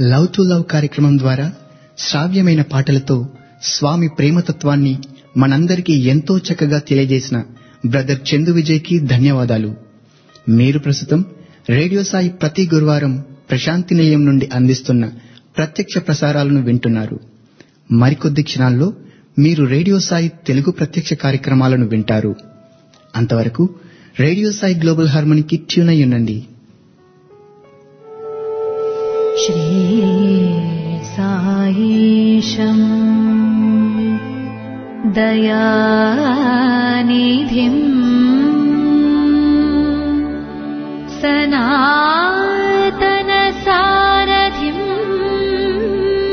Love to love కార్యక్రమం ద్వారా శ్రావ్యమైన పాటలతో స్వామి ప్రేమతత్వాన్ని మనందరికీ ఎంతో చక్కగా తెలియజేసిన బ్రదర్ చందు విజయ్కి ధన్యవాదాలు మీరు ప్రస్తుతం రేడియో సాయి ప్రతి గురువారం ప్రశాంతి నిలయం నుండి అందిస్తున్న ప్రత్యక్ష ప్రసారాలను వింటున్నారు మరికొద్ది క్షణాల్లో మీరు రేడియో సాయి తెలుగు ప్రత్యక్ష కార్యక్రమాలను వింటారు అంతవరకు రేడియో సాయి గ్లోబల్ హార్మోనికి ట్యూన్ అయి ఉండండి श्रीसायीशम् दयानिधिम् सनातनसारथिम्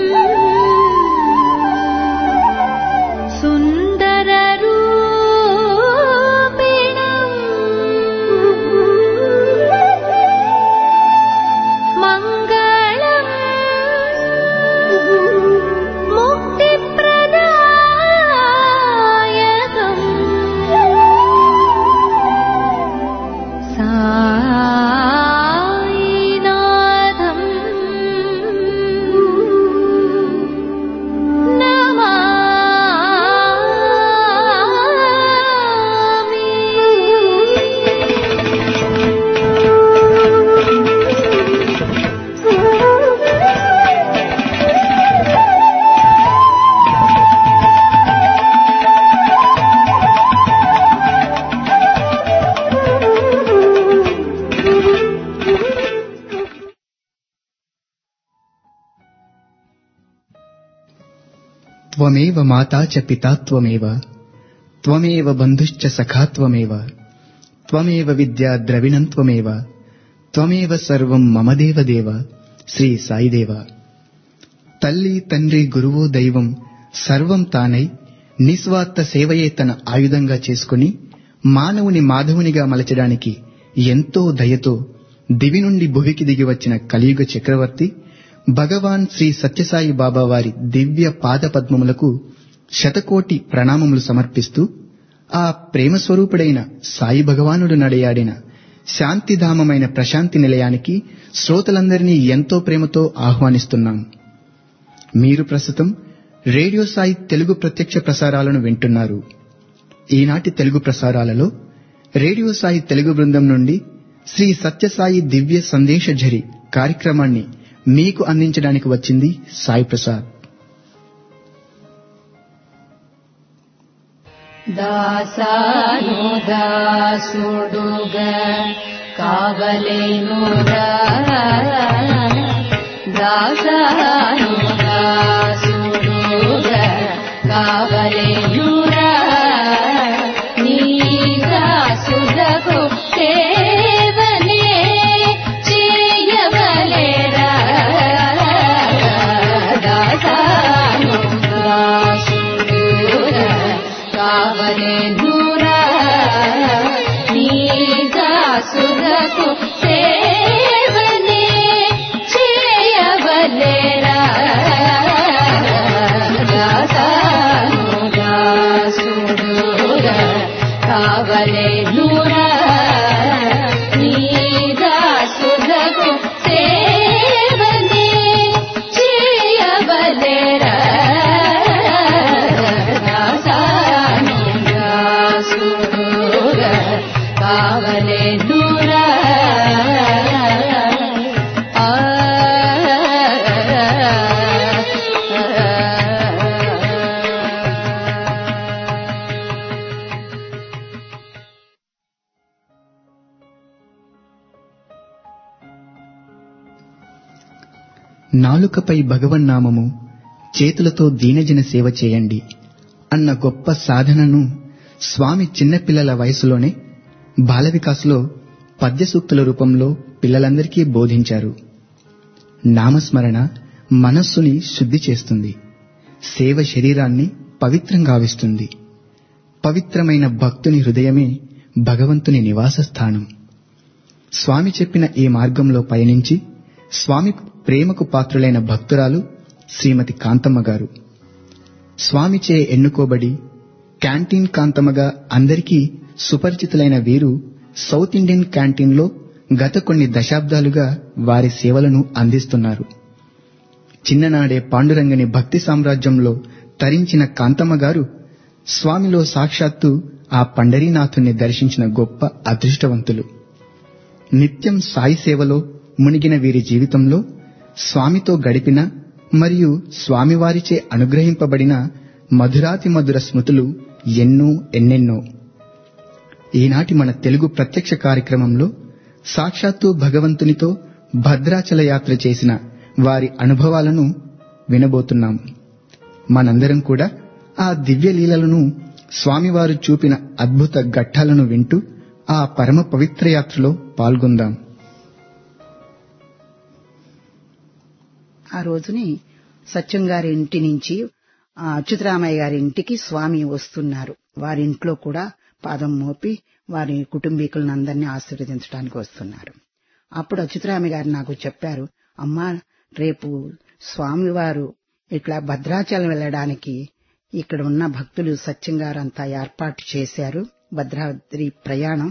सुन्दररूपिणम् मङ्गलम् मुक्तिप्रदायकम् सायिनाथम् త్వమేవ మాతా చ పితా త్వమేవ త్వమేవ బంధుశ్చ సఖా త్వమేవ త్వమేవ విద్యా ద్రవిణం త్వమేవ త్వమేవ సర్వం మమ దేవ దేవ శ్రీ సాయిదేవ తల్లి తండ్రి గురువు దైవం సర్వం తానై నిస్వార్థ సేవయే తన ఆయుధంగా చేసుకుని మానవుని మాధవునిగా మలచడానికి ఎంతో దయతో దివి నుండి భువికి దిగి వచ్చిన కలియుగ చక్రవర్తి భగవాన్ శ్రీ సత్యసాయి బాబా వారి దివ్య పాద పద్మములకు శతకోటి ప్రణామములు సమర్పిస్తూ ఆ ప్రేమ స్వరూపుడైన సాయి భగవానుడు నడయాడిన శాంతిధామమైన ప్రశాంతి నిలయానికి శ్రోతలందరినీ ఎంతో ప్రేమతో ఆహ్వానిస్తున్నాం మీరు ప్రస్తుతం రేడియో సాయి తెలుగు ప్రత్యక్ష ప్రసారాలను వింటున్నారు ఈనాటి తెలుగు ప్రసారాలలో రేడియో సాయి తెలుగు బృందం నుండి శ్రీ సత్యసాయి దివ్య సందేశ ఝరి కార్యక్రమాన్ని మీకు అందించడానికి వచ్చింది సాయి ప్రసాద్ దాసాను దాసుడుగ కావలేనురా దాసాను దాసుడుగ కావలేనురా నీ దాసుడకు సేవనే చేయవలేరా దాసాను దాసుడుగ కావలే నూరా నీ దాసులకు సేవనే చేయవలేరా దాసాను దాసుడుగా కావలే నూరా నీ దాసులకు సేవనే చేయవలేరా దాసాను దాసుడుగా కావలే నూరా ఆ నాలుకపై భగవన్నామము చేతులతో దీనజన సేవ చేయండి అన్న గొప్ప సాధనను స్వామి చిన్నపిల్లల వయసులోనే బాల వికాస్లో పద్య సూక్తుల రూపంలో పిల్లలందరికీ బోధించారు నామస్మరణ మనస్సుని శుద్ధి చేస్తుంది సేవ శరీరాన్ని పవిత్రంగా గావిస్తుంది పవిత్రమైన భక్తుని హృదయమే భగవంతుని నివాస స్థానం స్వామి చెప్పిన ఈ మార్గంలో పయనించి స్వామి ప్రేమకు పాత్రులైన భక్తురాలు శ్రీమతి కాంతమ్మ గారు స్వామిచే ఎన్నుకోబడి క్యాంటీన్ కాంతమ్మగా అందరికీ సుపరిచితులైన వీరు సౌత్ ఇండియన్ క్యాంటీన్లో గత కొన్ని దశాబ్దాలుగా వారి సేవలను అందిస్తున్నారు చిన్ననాడే పాండురంగని భక్తి సామ్రాజ్యంలో తరించిన కాంతమ్మ గారు స్వామిలో సాక్షాత్తు ఆ పండరీనాథుణ్ణి దర్శించిన గొప్ప అదృష్టవంతులు నిత్యం సాయి సేవలో మునిగిన వీరి జీవితంలో స్వామితో గడిపిన మరియు స్వామివారిచే అనుగ్రహింపబడిన మధురాతి మధుర స్మృతులు ఎన్నో ఎన్నెన్నో ఈనాటి మన తెలుగు ప్రత్యక్ష కార్యక్రమంలో సాక్షాత్తు భగవంతునితో భద్రాచల యాత్ర చేసిన వారి అనుభవాలను వినబోతున్నాం మనందరం కూడా ఆ దివ్య లీలలను స్వామివారు చూపిన అద్భుత ఘట్టాలను వింటూ ఆ పరమ పవిత్ర యాత్రలో పాల్గొందాం ఆ రోజుని సత్యం గారి ఇంటి నుంచి ఆ అచ్యుతరామయ్య గారి ఇంటికి స్వామి వస్తున్నారు వారి ఇంట్లో కూడా పాదం మోపి వారి కుటుంబీకులను అందరినీ ఆశీర్వదించడానికి వస్తున్నారు అప్పుడు అచ్యుతరామయ్య గారు నాకు చెప్పారు అమ్మా రేపు స్వామివారు ఇట్లా భద్రాచలం వెళ్ళడానికి ఇక్కడ ఉన్న భక్తులు సత్యం గారు అంతా ఏర్పాటు చేశారు భద్రాద్రి ప్రయాణం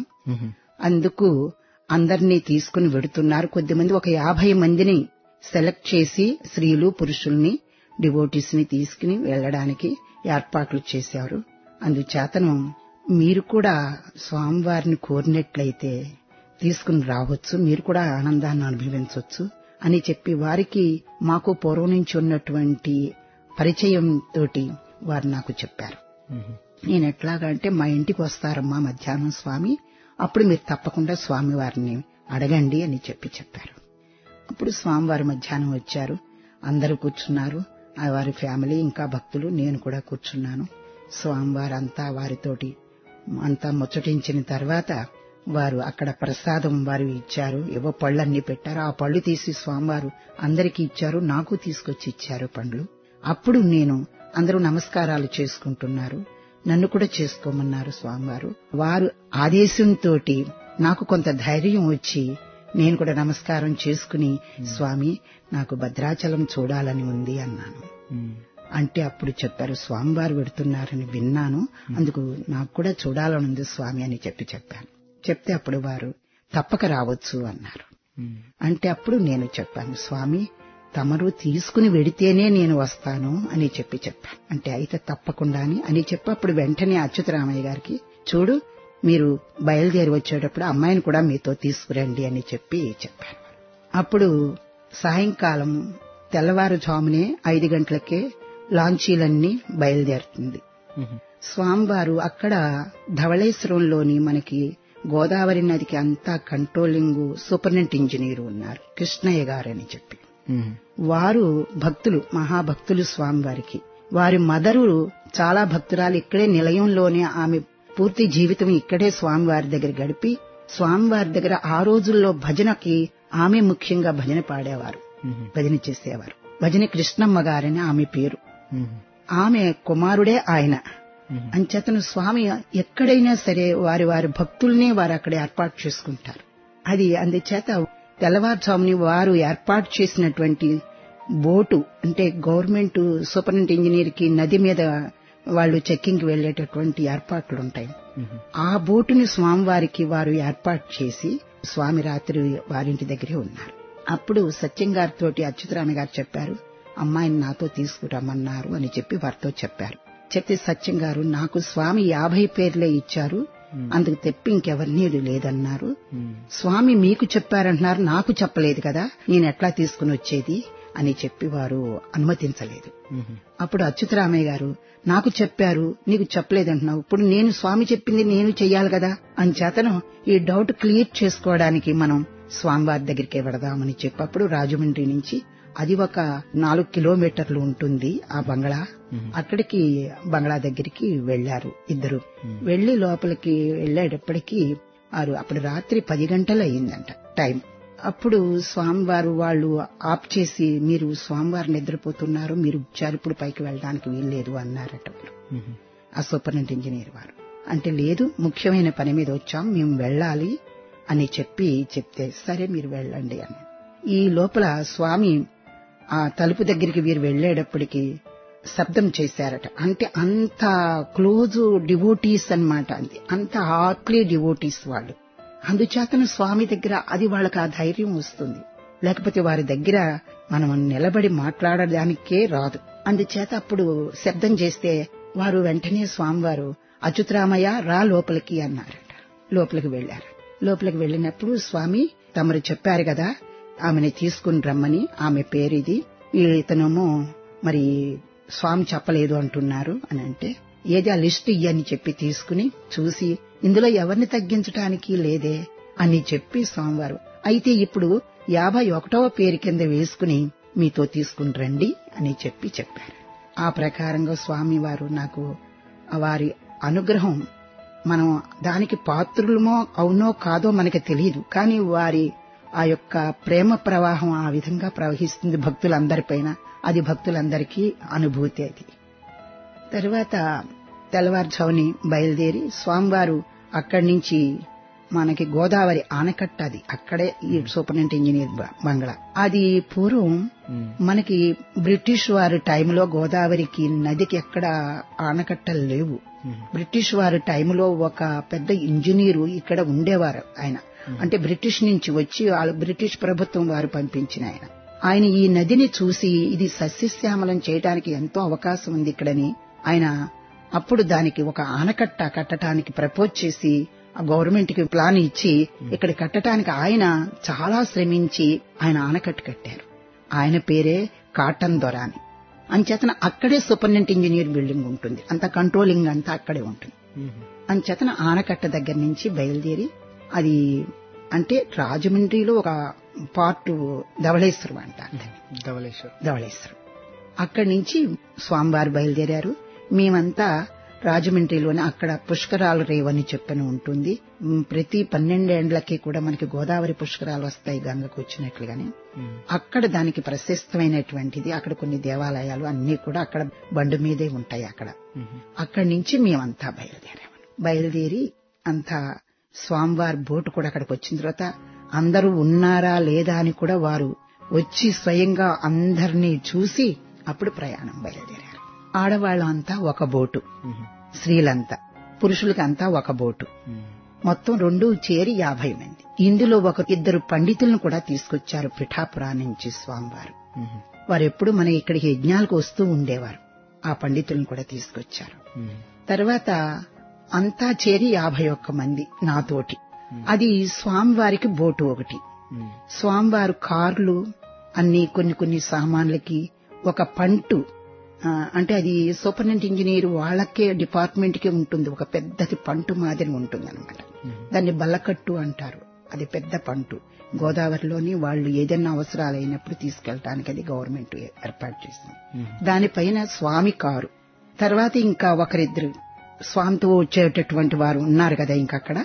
అందుకు అందరినీ తీసుకుని వెడుతున్నారు కొద్దిమంది ఒక యాభై మందిని సెలెక్ట్ చేసి స్త్రీలు పురుషుల్ని డివోటీస్ ని తీసుకుని వెళ్లడానికి ఏర్పాట్లు చేశారు అందుచేతను మీరు కూడా స్వామివారిని కోరినట్లయితే తీసుకుని రావచ్చు మీరు కూడా ఆనందాన్ని అనుభవించవచ్చు అని చెప్పి వారికి మాకు పూర్వం నుంచి ఉన్నటువంటి పరిచయం తోటి వారు నాకు చెప్పారు నేను ఎట్లాగా అంటే మా ఇంటికి వస్తారమ్మా మధ్యాహ్నం స్వామి అప్పుడు మీరు తప్పకుండా స్వామి వారిని అడగండి అని చెప్పి చెప్పారు అప్పుడు స్వామివారు మధ్యాహ్నం వచ్చారు అందరూ కూర్చున్నారు ఆ వారి ఫ్యామిలీ ఇంకా భక్తులు నేను కూడా కూర్చున్నాను స్వామివారు అంతా వారితోటి అంతా ముచ్చటించిన తర్వాత వారు అక్కడ ప్రసాదం వారు ఇచ్చారు ఏవో పళ్ళన్నీ పెట్టారు ఆ పళ్ళు తీసి స్వామివారు అందరికీ ఇచ్చారు నాకు తీసుకొచ్చి ఇచ్చారు పండ్లు అప్పుడు నేను అందరూ నమస్కారాలు చేసుకుంటున్నారు నన్ను కూడా చేసుకోమన్నారు స్వామివారు వారు ఆదేశంతో నాకు కొంత ధైర్యం వచ్చి నేను కూడా నమస్కారం చేసుకుని స్వామి నాకు భద్రాచలం చూడాలని ఉంది అన్నాను అంటే అప్పుడు చెప్పారు స్వామివారు పెడుతున్నారని విన్నాను అందుకు నాకు కూడా చూడాలని ఉంది స్వామి అని చెప్పి చెప్పాను చెప్తే అప్పుడు వారు తప్పక రావచ్చు అన్నారు అంటే అప్పుడు నేను చెప్పాను స్వామి తమరు తీసుకుని వెడితేనే నేను వస్తాను అని చెప్పి చెప్పాను అంటే అయితే తప్పకుండా అని అని చెప్పి అప్పుడు వెంటనే అచ్యుతరామయ్య గారికి చూడు మీరు బయలుదేరి వచ్చేటప్పుడు అమ్మాయిని కూడా మీతో తీసుకురండి అని చెప్పి చెప్పాను అప్పుడు సాయంకాలం తెల్లవారుజామునే ఐదు గంటలకే లాంచీలన్నీ బయలుదేరుతుంది స్వామివారు అక్కడ ధవళేశ్వరంలోని మనకి గోదావరి నదికి అంతా కంట్రోలింగ్ సూపరింటెండెంట్ ఇంజనీర్ ఉన్నారు కృష్ణయ్య గారు అని చెప్పి వారు భక్తులు మహాభక్తులు స్వామివారికి వారి మదరు చాలా భక్తురాలు ఇక్కడే నిలయంలోనే ఆమె పూర్తి జీవితం ఇక్కడే స్వామివారి దగ్గర గడిపి స్వామివారి దగ్గర ఆ రోజుల్లో భజనకి ఆమె ముఖ్యంగా భజన పాడేవారు భజన చేసేవారు భజన కృష్ణమ్మ గారని ఆమె పేరు ఆమె కుమారుడే ఆయన అంచేతను స్వామి ఎక్కడైనా సరే వారి వారి భక్తుల్నే వారు అక్కడ ఏర్పాటు చేసుకుంటారు అది అందుచేత తెల్లవారుజాముని వారు ఏర్పాటు చేసినటువంటి బోటు అంటే గవర్నమెంట్ సూపరింటెండెంట్ ఇంజనీర్ కి నది మీద వాళ్ళు చెక్కింగ్ వెళ్లేటటువంటి ఏర్పాట్లు ఉంటాయి ఆ బోటుని స్వామివారికి వారు ఏర్పాటు చేసి స్వామి రాత్రి వారింటి దగ్గరే ఉన్నారు అప్పుడు సత్యం గారితో అచ్యుతరామ గారు చెప్పారు అమ్మాయిని నాతో తీసుకురమ్మన్నారు అని చెప్పి వారితో చెప్పారు చెప్తే సత్యం గారు నాకు స్వామి యాభై పేర్లే ఇచ్చారు అందుకు తెప్పి ఇంకెవరినీ లేదన్నారు స్వామి మీకు చెప్పారంటున్నారు నాకు చెప్పలేదు కదా నేను ఎట్లా తీసుకుని వచ్చేది అని చెప్పి వారు అనుమతించలేదు అప్పుడు అచ్యుతరామయ్య గారు నాకు చెప్పారు నీకు చెప్పలేదంటున్నావు ఇప్పుడు నేను స్వామి చెప్పింది నేను చెయ్యాలి కదా అని చేతను ఈ డౌట్ క్లియర్ చేసుకోవడానికి మనం స్వామివారి దగ్గరికి వెడదామని చెప్పప్పుడు రాజమండ్రి నుంచి అది ఒక నాలుగు కిలోమీటర్లు ఉంటుంది ఆ బంగ్లా అక్కడికి బంగ్లా దగ్గరికి వెళ్లారు ఇద్దరు వెళ్లి లోపలికి వెళ్లేటప్పటికి వారు అప్పుడు రాత్రి పది గంటలు అయ్యిందంట టైం అప్పుడు స్వామివారు వాళ్ళు ఆప్ చేసి మీరు స్వామివారు నిద్రపోతున్నారు మీరు వచ్చారు ఇప్పుడు పైకి వెళ్ళడానికి వీల్లేదు అన్నారట ఆ సూపరింటెండెంట్ ఇంజనీర్ వారు అంటే లేదు ముఖ్యమైన పని మీద వచ్చాం మేము వెళ్ళాలి అని చెప్పి చెప్తే సరే మీరు వెళ్ళండి అని ఈ లోపల స్వామి ఆ తలుపు దగ్గరికి వీరు వెళ్లేటప్పటికి శబ్దం చేశారట అంటే అంత క్లోజ్ డివోటీస్ అన్నమాట అంతే అంత హార్ట్లీ డివోటీస్ వాళ్ళు అందుచేతను స్వామి దగ్గర అది వాళ్ళకి ఆ ధైర్యం వస్తుంది లేకపోతే వారి దగ్గర మనం నిలబడి మాట్లాడడానికే రాదు అందుచేత అప్పుడు శబ్దం చేస్తే వారు వెంటనే స్వామివారు అచ్యుతరామయ్య రా లోపలికి అన్నారట లోపలికి వెళ్లారు లోపలికి వెళ్ళినప్పుడు స్వామి తమరు చెప్పారు కదా ఆమెని తీసుకుని రమ్మని ఆమె పేరు ఇది ఇతనేమో మరి స్వామి చెప్పలేదు అంటున్నారు అని అంటే ఏది ఆ లిస్ట్ ఇయ్యని చెప్పి తీసుకుని చూసి ఇందులో ఎవరిని తగ్గించడానికి లేదే అని చెప్పి స్వామివారు అయితే ఇప్పుడు యాభై ఒకటవ పేరు కింద వేసుకుని మీతో తీసుకుని రండి అని చెప్పి చెప్పారు ఆ ప్రకారంగా స్వామివారు నాకు వారి అనుగ్రహం మనం దానికి పాత్రులమో అవునో కాదో మనకి తెలియదు కానీ వారి ఆ యొక్క ప్రేమ ప్రవాహం ఆ విధంగా ప్రవహిస్తుంది భక్తులందరిపైన అది భక్తులందరికీ అనుభూతి అది తర్వాత తెల్లవారుజాముని బయలుదేరి స్వామివారు అక్కడి నుంచి మనకి గోదావరి ఆనకట్ట అది అక్కడే ఈ సూపరింటెండెంట్ ఇంజనీర్ బ- బంగ్లా అది పూర్వం మనకి బ్రిటిష్ వారి టైంలో గోదావరికి నదికి ఎక్కడ ఆనకట్టలు లేవు బ్రిటిష్ వారి టైంలో ఒక పెద్ద ఇంజనీరు ఇక్కడ ఉండేవారు ఆయన అంటే బ్రిటిష్ నుంచి వచ్చి వాళ్ళు బ్రిటిష్ ప్రభుత్వం వారు పంపించిన ఆయన ఆయన ఈ నదిని చూసి ఇది సస్యశ్యామలం చేయడానికి ఎంతో అవకాశం ఉంది ఇక్కడని ఆయన అప్పుడు దానికి ఒక ఆనకట్ట కట్టడానికి ప్రపోజ్ చేసి ఆ గవర్నమెంట్ కి ప్లాన్ ఇచ్చి ఇక్కడ కట్టడానికి ఆయన చాలా శ్రమించి ఆయన ఆనకట్ట కట్టారు ఆయన పేరే కాటన్ దొర అని అంచేతన అక్కడే సూపరింటెండెంట్ ఇంజనీర్ బిల్డింగ్ ఉంటుంది అంత కంట్రోలింగ్ అంతా అక్కడే ఉంటుంది అంచేతన ఆనకట్ట దగ్గర నుంచి బయలుదేరి అది అంటే రాజమండ్రిలో ఒక పార్ట్ ధవళేశ్వరం అంట ధవళేశ్వర్ ధవళేశ్వరం అక్కడి నుంచి స్వామివారు బయలుదేరారు మేమంతా రాజమండ్రిలోనే అక్కడ పుష్కరాలు రేవని చెప్పని ఉంటుంది ఉమ్, ప్రతి పన్నెండేండ్లకి కూడా మనకి గోదావరి పుష్కరాలు వస్తాయి గంగకు వచ్చినట్లుగానే అక్కడ దానికి ప్రశస్తమైనటువంటిది అక్కడ కొన్ని దేవాలయాలు అన్ని కూడా అక్కడ బండు మీదే ఉంటాయి అక్కడ అక్కడి నుంచి మేమంతా బయలుదేరాము బయలుదేరి అంతా స్వామివారి బోటు కూడా అక్కడికి వచ్చిన తర్వాత అందరూ ఉన్నారా లేదా అని కూడా వారు వచ్చి స్వయంగా అందరినీ చూసి అప్పుడు ప్రయాణం బయలుదేరారు ఆడవాళ్ళంతా ఒక బోటు స్త్రీలంతా పురుషులకంతా ఒక బోటు మొత్తం రెండు చేరి యాభై మంది ఇందులో ఒక ఇద్దరు పండితులను కూడా తీసుకొచ్చారు పిఠాపురా నుంచి స్వామివారు వారు ఎప్పుడు మన ఇక్కడికి యజ్ఞాలకు వస్తూ ఉండేవారు ఆ పండితులను కూడా తీసుకొచ్చారు తర్వాత అంతా చేరి యాభై ఒక్క మంది నాతోటి అది స్వామివారికి బోటు ఒకటి స్వామివారు కార్లు అన్ని కొన్ని కొన్ని సామాన్లకి ఒక పంటు ఆ, అంటే అది సూపరింటెండెంట్ ఇంజనీర్ వాళ్ళకే డిపార్ట్మెంట్ కి ఉంటుంది ఒక పెద్దది పంటు మాదిరి ఉంటుంది అనమాట దాన్ని బల్లకట్టు అంటారు అది పెద్ద పంటు గోదావరిలోని వాళ్ళు ఏదైనా అవసరాలు అయినప్పుడు తీసుకెళ్ళటానికి అది గవర్నమెంట్ ఏర్పాటు చేసింది దానిపైన స్వామి కారు తర్వాత ఇంకా ఒకరిద్దరు స్వామితో వచ్చేటటువంటి వారు ఉన్నారు కదా ఇంకా అక్కడ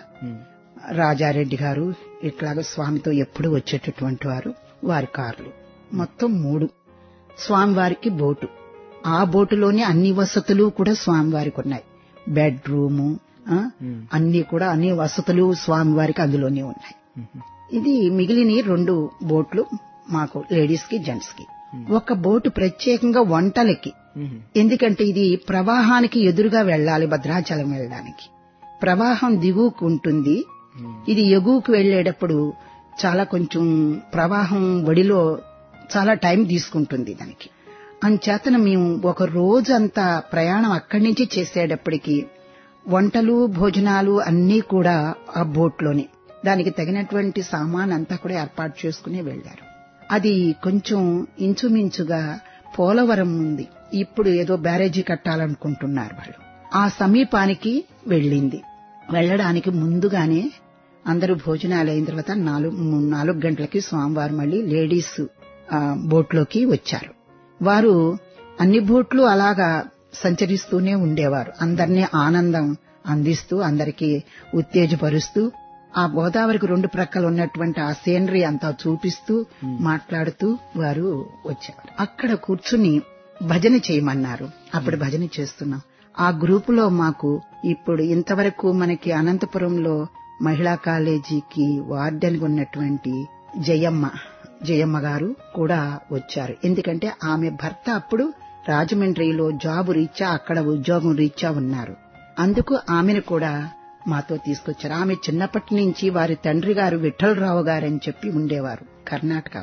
రాజారెడ్డి గారు ఇట్లాగా స్వామితో ఎప్పుడు వచ్చేటటువంటి వారు వారి కార్లు మొత్తం మూడు స్వామివారికి బోటు ఆ బోటులోనే అన్ని వసతులు కూడా స్వామివారికి ఉన్నాయి బెడ్రూము ఆ, అన్ని కూడా అన్ని వసతులు స్వామివారికి అందులోనే ఉన్నాయి ఇది మిగిలిన రెండు బోట్లు మాకు లేడీస్ కి జెంట్స్ కి ఒక బోటు ప్రత్యేకంగా వంటలకి ఎందుకంటే ఇది ప్రవాహానికి ఎదురుగా వెళ్ళాలి భద్రాచలం వెళ్ళడానికి ప్రవాహం దిగువకు ఉంటుంది ఇది ఎగువకు వెళ్లేటప్పుడు చాలా కొంచెం ప్రవాహం వడిలో చాలా టైం తీసుకుంటుంది దానికి అంచేతన మేము ఒక రోజంతా ప్రయాణం అక్కడి నుంచి చేసేటప్పటికి వంటలు భోజనాలు అన్నీ కూడా ఆ బోట్లోనే దానికి తగినటువంటి సామాన్ అంతా కూడా ఏర్పాటు చేసుకుని వెళ్లారు అది కొంచెం ఇంచుమించుగా పోలవరం ఉంది ఇప్పుడు ఏదో బ్యారేజీ కట్టాలనుకుంటున్నారు వాళ్ళు ఆ సమీపానికి వెళ్ళింది వెళ్ళడానికి ముందుగానే అందరూ భోజనాలు అయిన తర్వాత నాలుగు ము- నాలుగు గంటలకి స్వామివారు మళ్ళీ లేడీస్ ఆ, బోట్లోకి వచ్చారు వారు అన్ని బోట్లు అలాగా సంచరిస్తూనే ఉండేవారు అందరినీ ఆనందం అందిస్తూ అందరికీ ఉత్తేజపరుస్తూ ఆ గోదావరికి రెండు ప్రక్కలు ఉన్నటువంటి ఆ సీనరీ అంతా చూపిస్తూ మాట్లాడుతూ వారు వచ్చేవారు అక్కడ కూర్చుని భజన చేయమన్నారు అప్పుడు భజన చేస్తున్నాం ఆ గ్రూపులో మాకు ఇప్పుడు ఇంతవరకు మనకి అనంతపురంలో మహిళా కాలేజీకి వార్డెన్ ఉన్నటువంటి జయమ్మ జయమ్మ గారు కూడా వచ్చారు ఎందుకంటే ఆమె భర్త అప్పుడు రాజమండ్రిలో జాబు రీత్యా అక్కడ ఉద్యోగం రీత్యా ఉన్నారు అందుకు ఆమెను కూడా మాతో తీసుకొచ్చారు ఆమె చిన్నప్పటి నుంచి వారి తండ్రి గారు విఠలరావు గారని చెప్పి ఉండేవారు కర్ణాటక వారు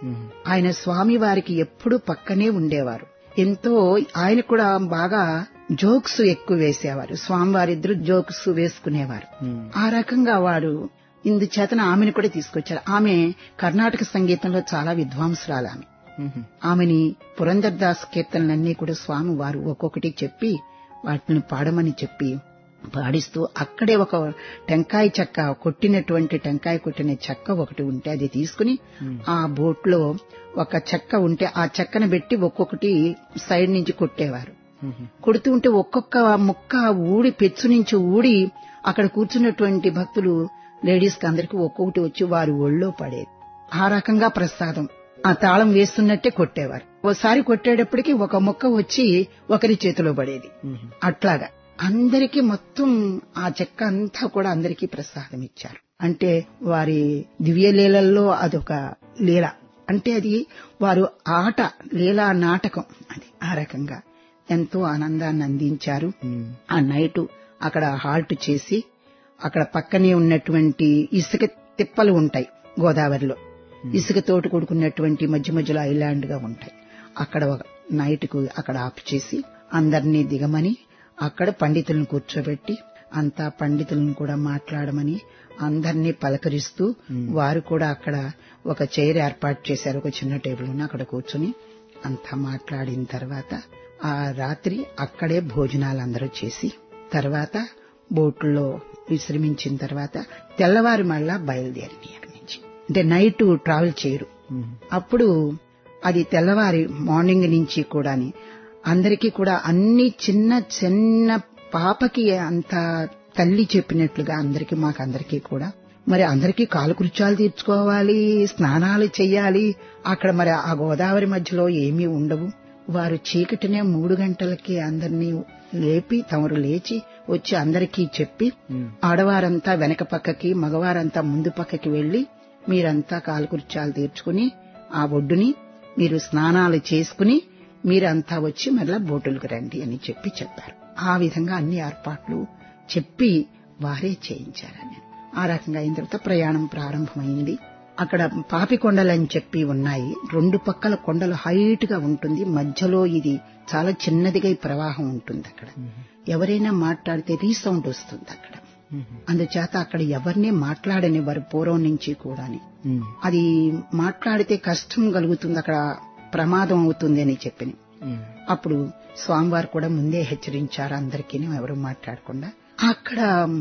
ఆయన స్వామి వారికి ఎప్పుడూ పక్కనే ఉండేవారు ఎంతో ఆయన కూడా బాగా జోక్స్ ఎక్కువ వేసేవారు స్వామివారిద్దరు జోక్స్ వేసుకునేవారు ఆ రకంగా వారు ఇందుచేతన ఆమెను కూడా తీసుకొచ్చారు ఆమె కర్ణాటక సంగీతంలో చాలా విద్వాంసురాలు ఆమె ఆమెని పురందర్ దాస్ కీర్తనలన్నీ కూడా స్వామి వారు ఒక్కొక్కటి చెప్పి వాటిని పాడమని చెప్పి పాడిస్తూ అక్కడే ఒక టెంకాయ చెక్క కొట్టినటువంటి టెంకాయ కొట్టిన చెక్క ఒకటి ఉంటే అది తీసుకుని ఆ బోట్ లో ఒక చెక్క ఉంటే ఆ చెక్కను పెట్టి ఒక్కొక్కటి సైడ్ నుంచి కొట్టేవారు కొడుతూ ఉంటే ఒక్కొక్క ముక్క ఊడి పెచ్చు నుంచి ఊడి అక్కడ కూర్చున్నటువంటి భక్తులు లేడీస్ కి అందరికి ఒక్కొక్కటి వచ్చి వారి ఒళ్ళో పడేది ఆ రకంగా ప్రసాదం ఆ తాళం వేస్తున్నట్టే కొట్టేవారు ఓసారి కొట్టేటప్పటికి ఒక మొక్క వచ్చి ఒకరి చేతిలో పడేది అట్లాగా అందరికీ మొత్తం ఆ చెక్క అంతా కూడా అందరికీ ప్రసాదం ఇచ్చారు అంటే వారి దివ్య లీలల్లో అదొక లీల అంటే అది వారు ఆట లీలా నాటకం అది ఆ రకంగా ఎంతో ఆనందాన్ని అందించారు ఆ నైట్ అక్కడ హాల్ట్ చేసి అక్కడ పక్కనే ఉన్నటువంటి ఇసుక తిప్పలు ఉంటాయి గోదావరిలో ఇసుక తోటి కూడుకున్నటువంటి మధ్య మధ్యలో ఐలాండ్ గా ఉంటాయి అక్కడ ఒక నైట్ కు అక్కడ ఆఫ్ చేసి అందరినీ దిగమని అక్కడ పండితులను కూర్చోబెట్టి అంతా పండితులను కూడా మాట్లాడమని అందరినీ పలకరిస్తూ వారు కూడా అక్కడ ఒక చైర్ ఏర్పాటు చేశారు ఒక చిన్న టేబుల్ ఉన్న అక్కడ కూర్చుని అంతా మాట్లాడిన తర్వాత ఆ రాత్రి అక్కడే భోజనాలు అందరూ చేసి తర్వాత బోట్లో విశ్రమించిన తర్వాత తెల్లవారి మళ్ళా బయలుదేరి అక్కడి నుంచి అంటే నైట్ ట్రావెల్ చేయరు అప్పుడు అది తెల్లవారి మార్నింగ్ నుంచి కూడాని అందరికీ కూడా అన్ని చిన్న చిన్న పాపకి అంత తల్లి చెప్పినట్లుగా అందరికీ మాకు అందరికీ కూడా మరి అందరికీ కాలకృత్యాలు తీర్చుకోవాలి స్నానాలు చెయ్యాలి అక్కడ మరి ఆ గోదావరి మధ్యలో ఏమీ ఉండవు వారు చీకటినే మూడు గంటలకి అందరినీ లేపి తమరు లేచి వచ్చి అందరికీ చెప్పి ఆడవారంతా వెనక పక్కకి మగవారంతా ముందు పక్కకి వెళ్లి మీరంతా కాలకృత్యాలు తీర్చుకుని ఆ ఒడ్డుని మీరు స్నానాలు చేసుకుని మీరంతా వచ్చి మరలా బోటులకు రండి అని చెప్పి చెప్పారు ఆ విధంగా అన్ని ఏర్పాట్లు చెప్పి వారే చేయించారని ఆ రకంగా అయిన తర్వాత ప్రయాణం ప్రారంభమైంది అక్కడ పాపి కొండలని చెప్పి ఉన్నాయి రెండు పక్కల కొండలు హైట్ గా ఉంటుంది మధ్యలో ఇది చాలా చిన్నదిగా ఈ ప్రవాహం ఉంటుంది అక్కడ ఎవరైనా మాట్లాడితే రీసౌండ్ వస్తుంది అక్కడ అందుచేత అక్కడ ఎవరిని మాట్లాడనివ్వరు పూర్వం నుంచి కూడాని అది మాట్లాడితే కష్టం కలుగుతుంది అక్కడ ప్రమాదం అవుతుంది అని చెప్పిన అప్పుడు స్వామివారు కూడా ముందే హెచ్చరించారు అందరికీ ఎవరు మాట్లాడకుండా అక్కడ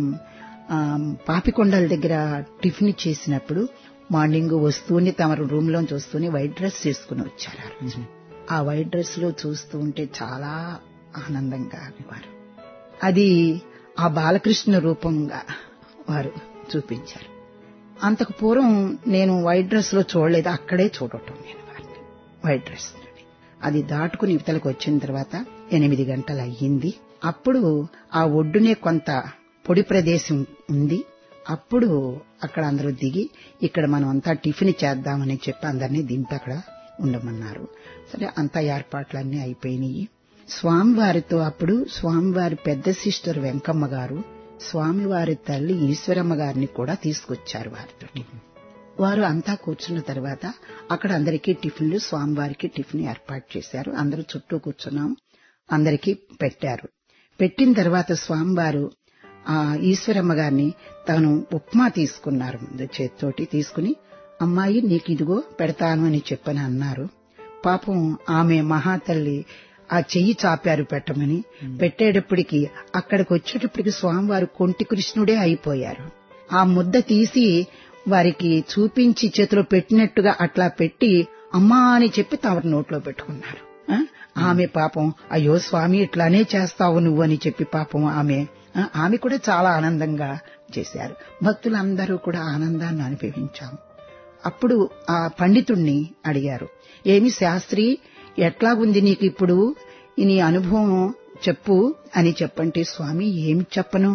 ఆ, పాపికొండల దగ్గర టిఫిన్ చేసినప్పుడు మార్నింగ్ వస్తూనే తమ రూమ్ లోంచి వస్తూనే వైట్ డ్రెస్ చేసుకుని వచ్చారు ఆ రోజు. ఆ వైట్ డ్రెస్ లో చూస్తూ ఉంటే చాలా ఆనందంగా అనేవారు అది ఆ బాలకృష్ణ రూపంగా వారు చూపించారు అంతకు పూర్వం నేను వైట్ డ్రెస్ లో చూడలేదు అక్కడే చూడటం నేను వారిని వైట్ డ్రెస్ అది దాటుకుని ఇవతలకు వచ్చిన తర్వాత ఎనిమిది గంటలు అయ్యింది అప్పుడు ఆ ఒడ్డునే కొంత పొడి ప్రదేశం ఉంది అప్పుడు అక్కడ అందరూ దిగి ఇక్కడ మనం అంతా టిఫిన్ చేద్దామని చెప్పి అందరినీ దింపి అక్కడ ఉండమన్నారు సరే అంతా ఏర్పాట్లన్నీ అయిపోయినాయి స్వామివారితో అప్పుడు స్వామివారి పెద్ద సిస్టర్ వెంకమ్మ గారు స్వామివారి తల్లి ఈశ్వరమ్మ గారిని కూడా తీసుకొచ్చారు వారితోటి వారు అంతా కూర్చున్న తర్వాత అక్కడ అందరికీ టిఫిన్లు స్వామివారికి టిఫిన్ ఏర్పాటు చేశారు అందరూ చుట్టూ కూర్చున్నాం అందరికీ పెట్టారు పెట్టిన తర్వాత స్వామివారు ఆ ఈశ్వరమ్మ గారిని తాను ఉప్మా తీసుకున్నారు ముందు చేత్తోటి తీసుకుని అమ్మాయి నీకు ఇదిగో పెడతాను అని చెప్పని అన్నారు పాపం ఆమె మహాతల్లి ఆ చెయ్యి చాపారు పెట్టమని పెట్టేటప్పటికి అక్కడికి వచ్చేటప్పటికి స్వామివారు కొంటి కృష్ణుడే అయిపోయారు ఆ ముద్ద తీసి వారికి చూపించి చేతిలో పెట్టినట్టుగా అట్లా పెట్టి అమ్మా అని చెప్పి తమ నోట్లో పెట్టుకున్నారు ఆ? ఆమె పాపం అయ్యో స్వామి ఇట్లానే చేస్తావు నువ్వు అని చెప్పి పాపం ఆమె ఆ, ఆమె కూడా చాలా ఆనందంగా చేశారు భక్తులందరూ కూడా ఆనందాన్ని అనుభవించాము అప్పుడు ఆ పండితుణ్ణి అడిగారు ఏమి శాస్త్రి ఎట్లాగుంది నీకు ఇప్పుడు ఈ నీ అనుభవం చెప్పు అని చెప్పంటే స్వామి ఏమి చెప్పను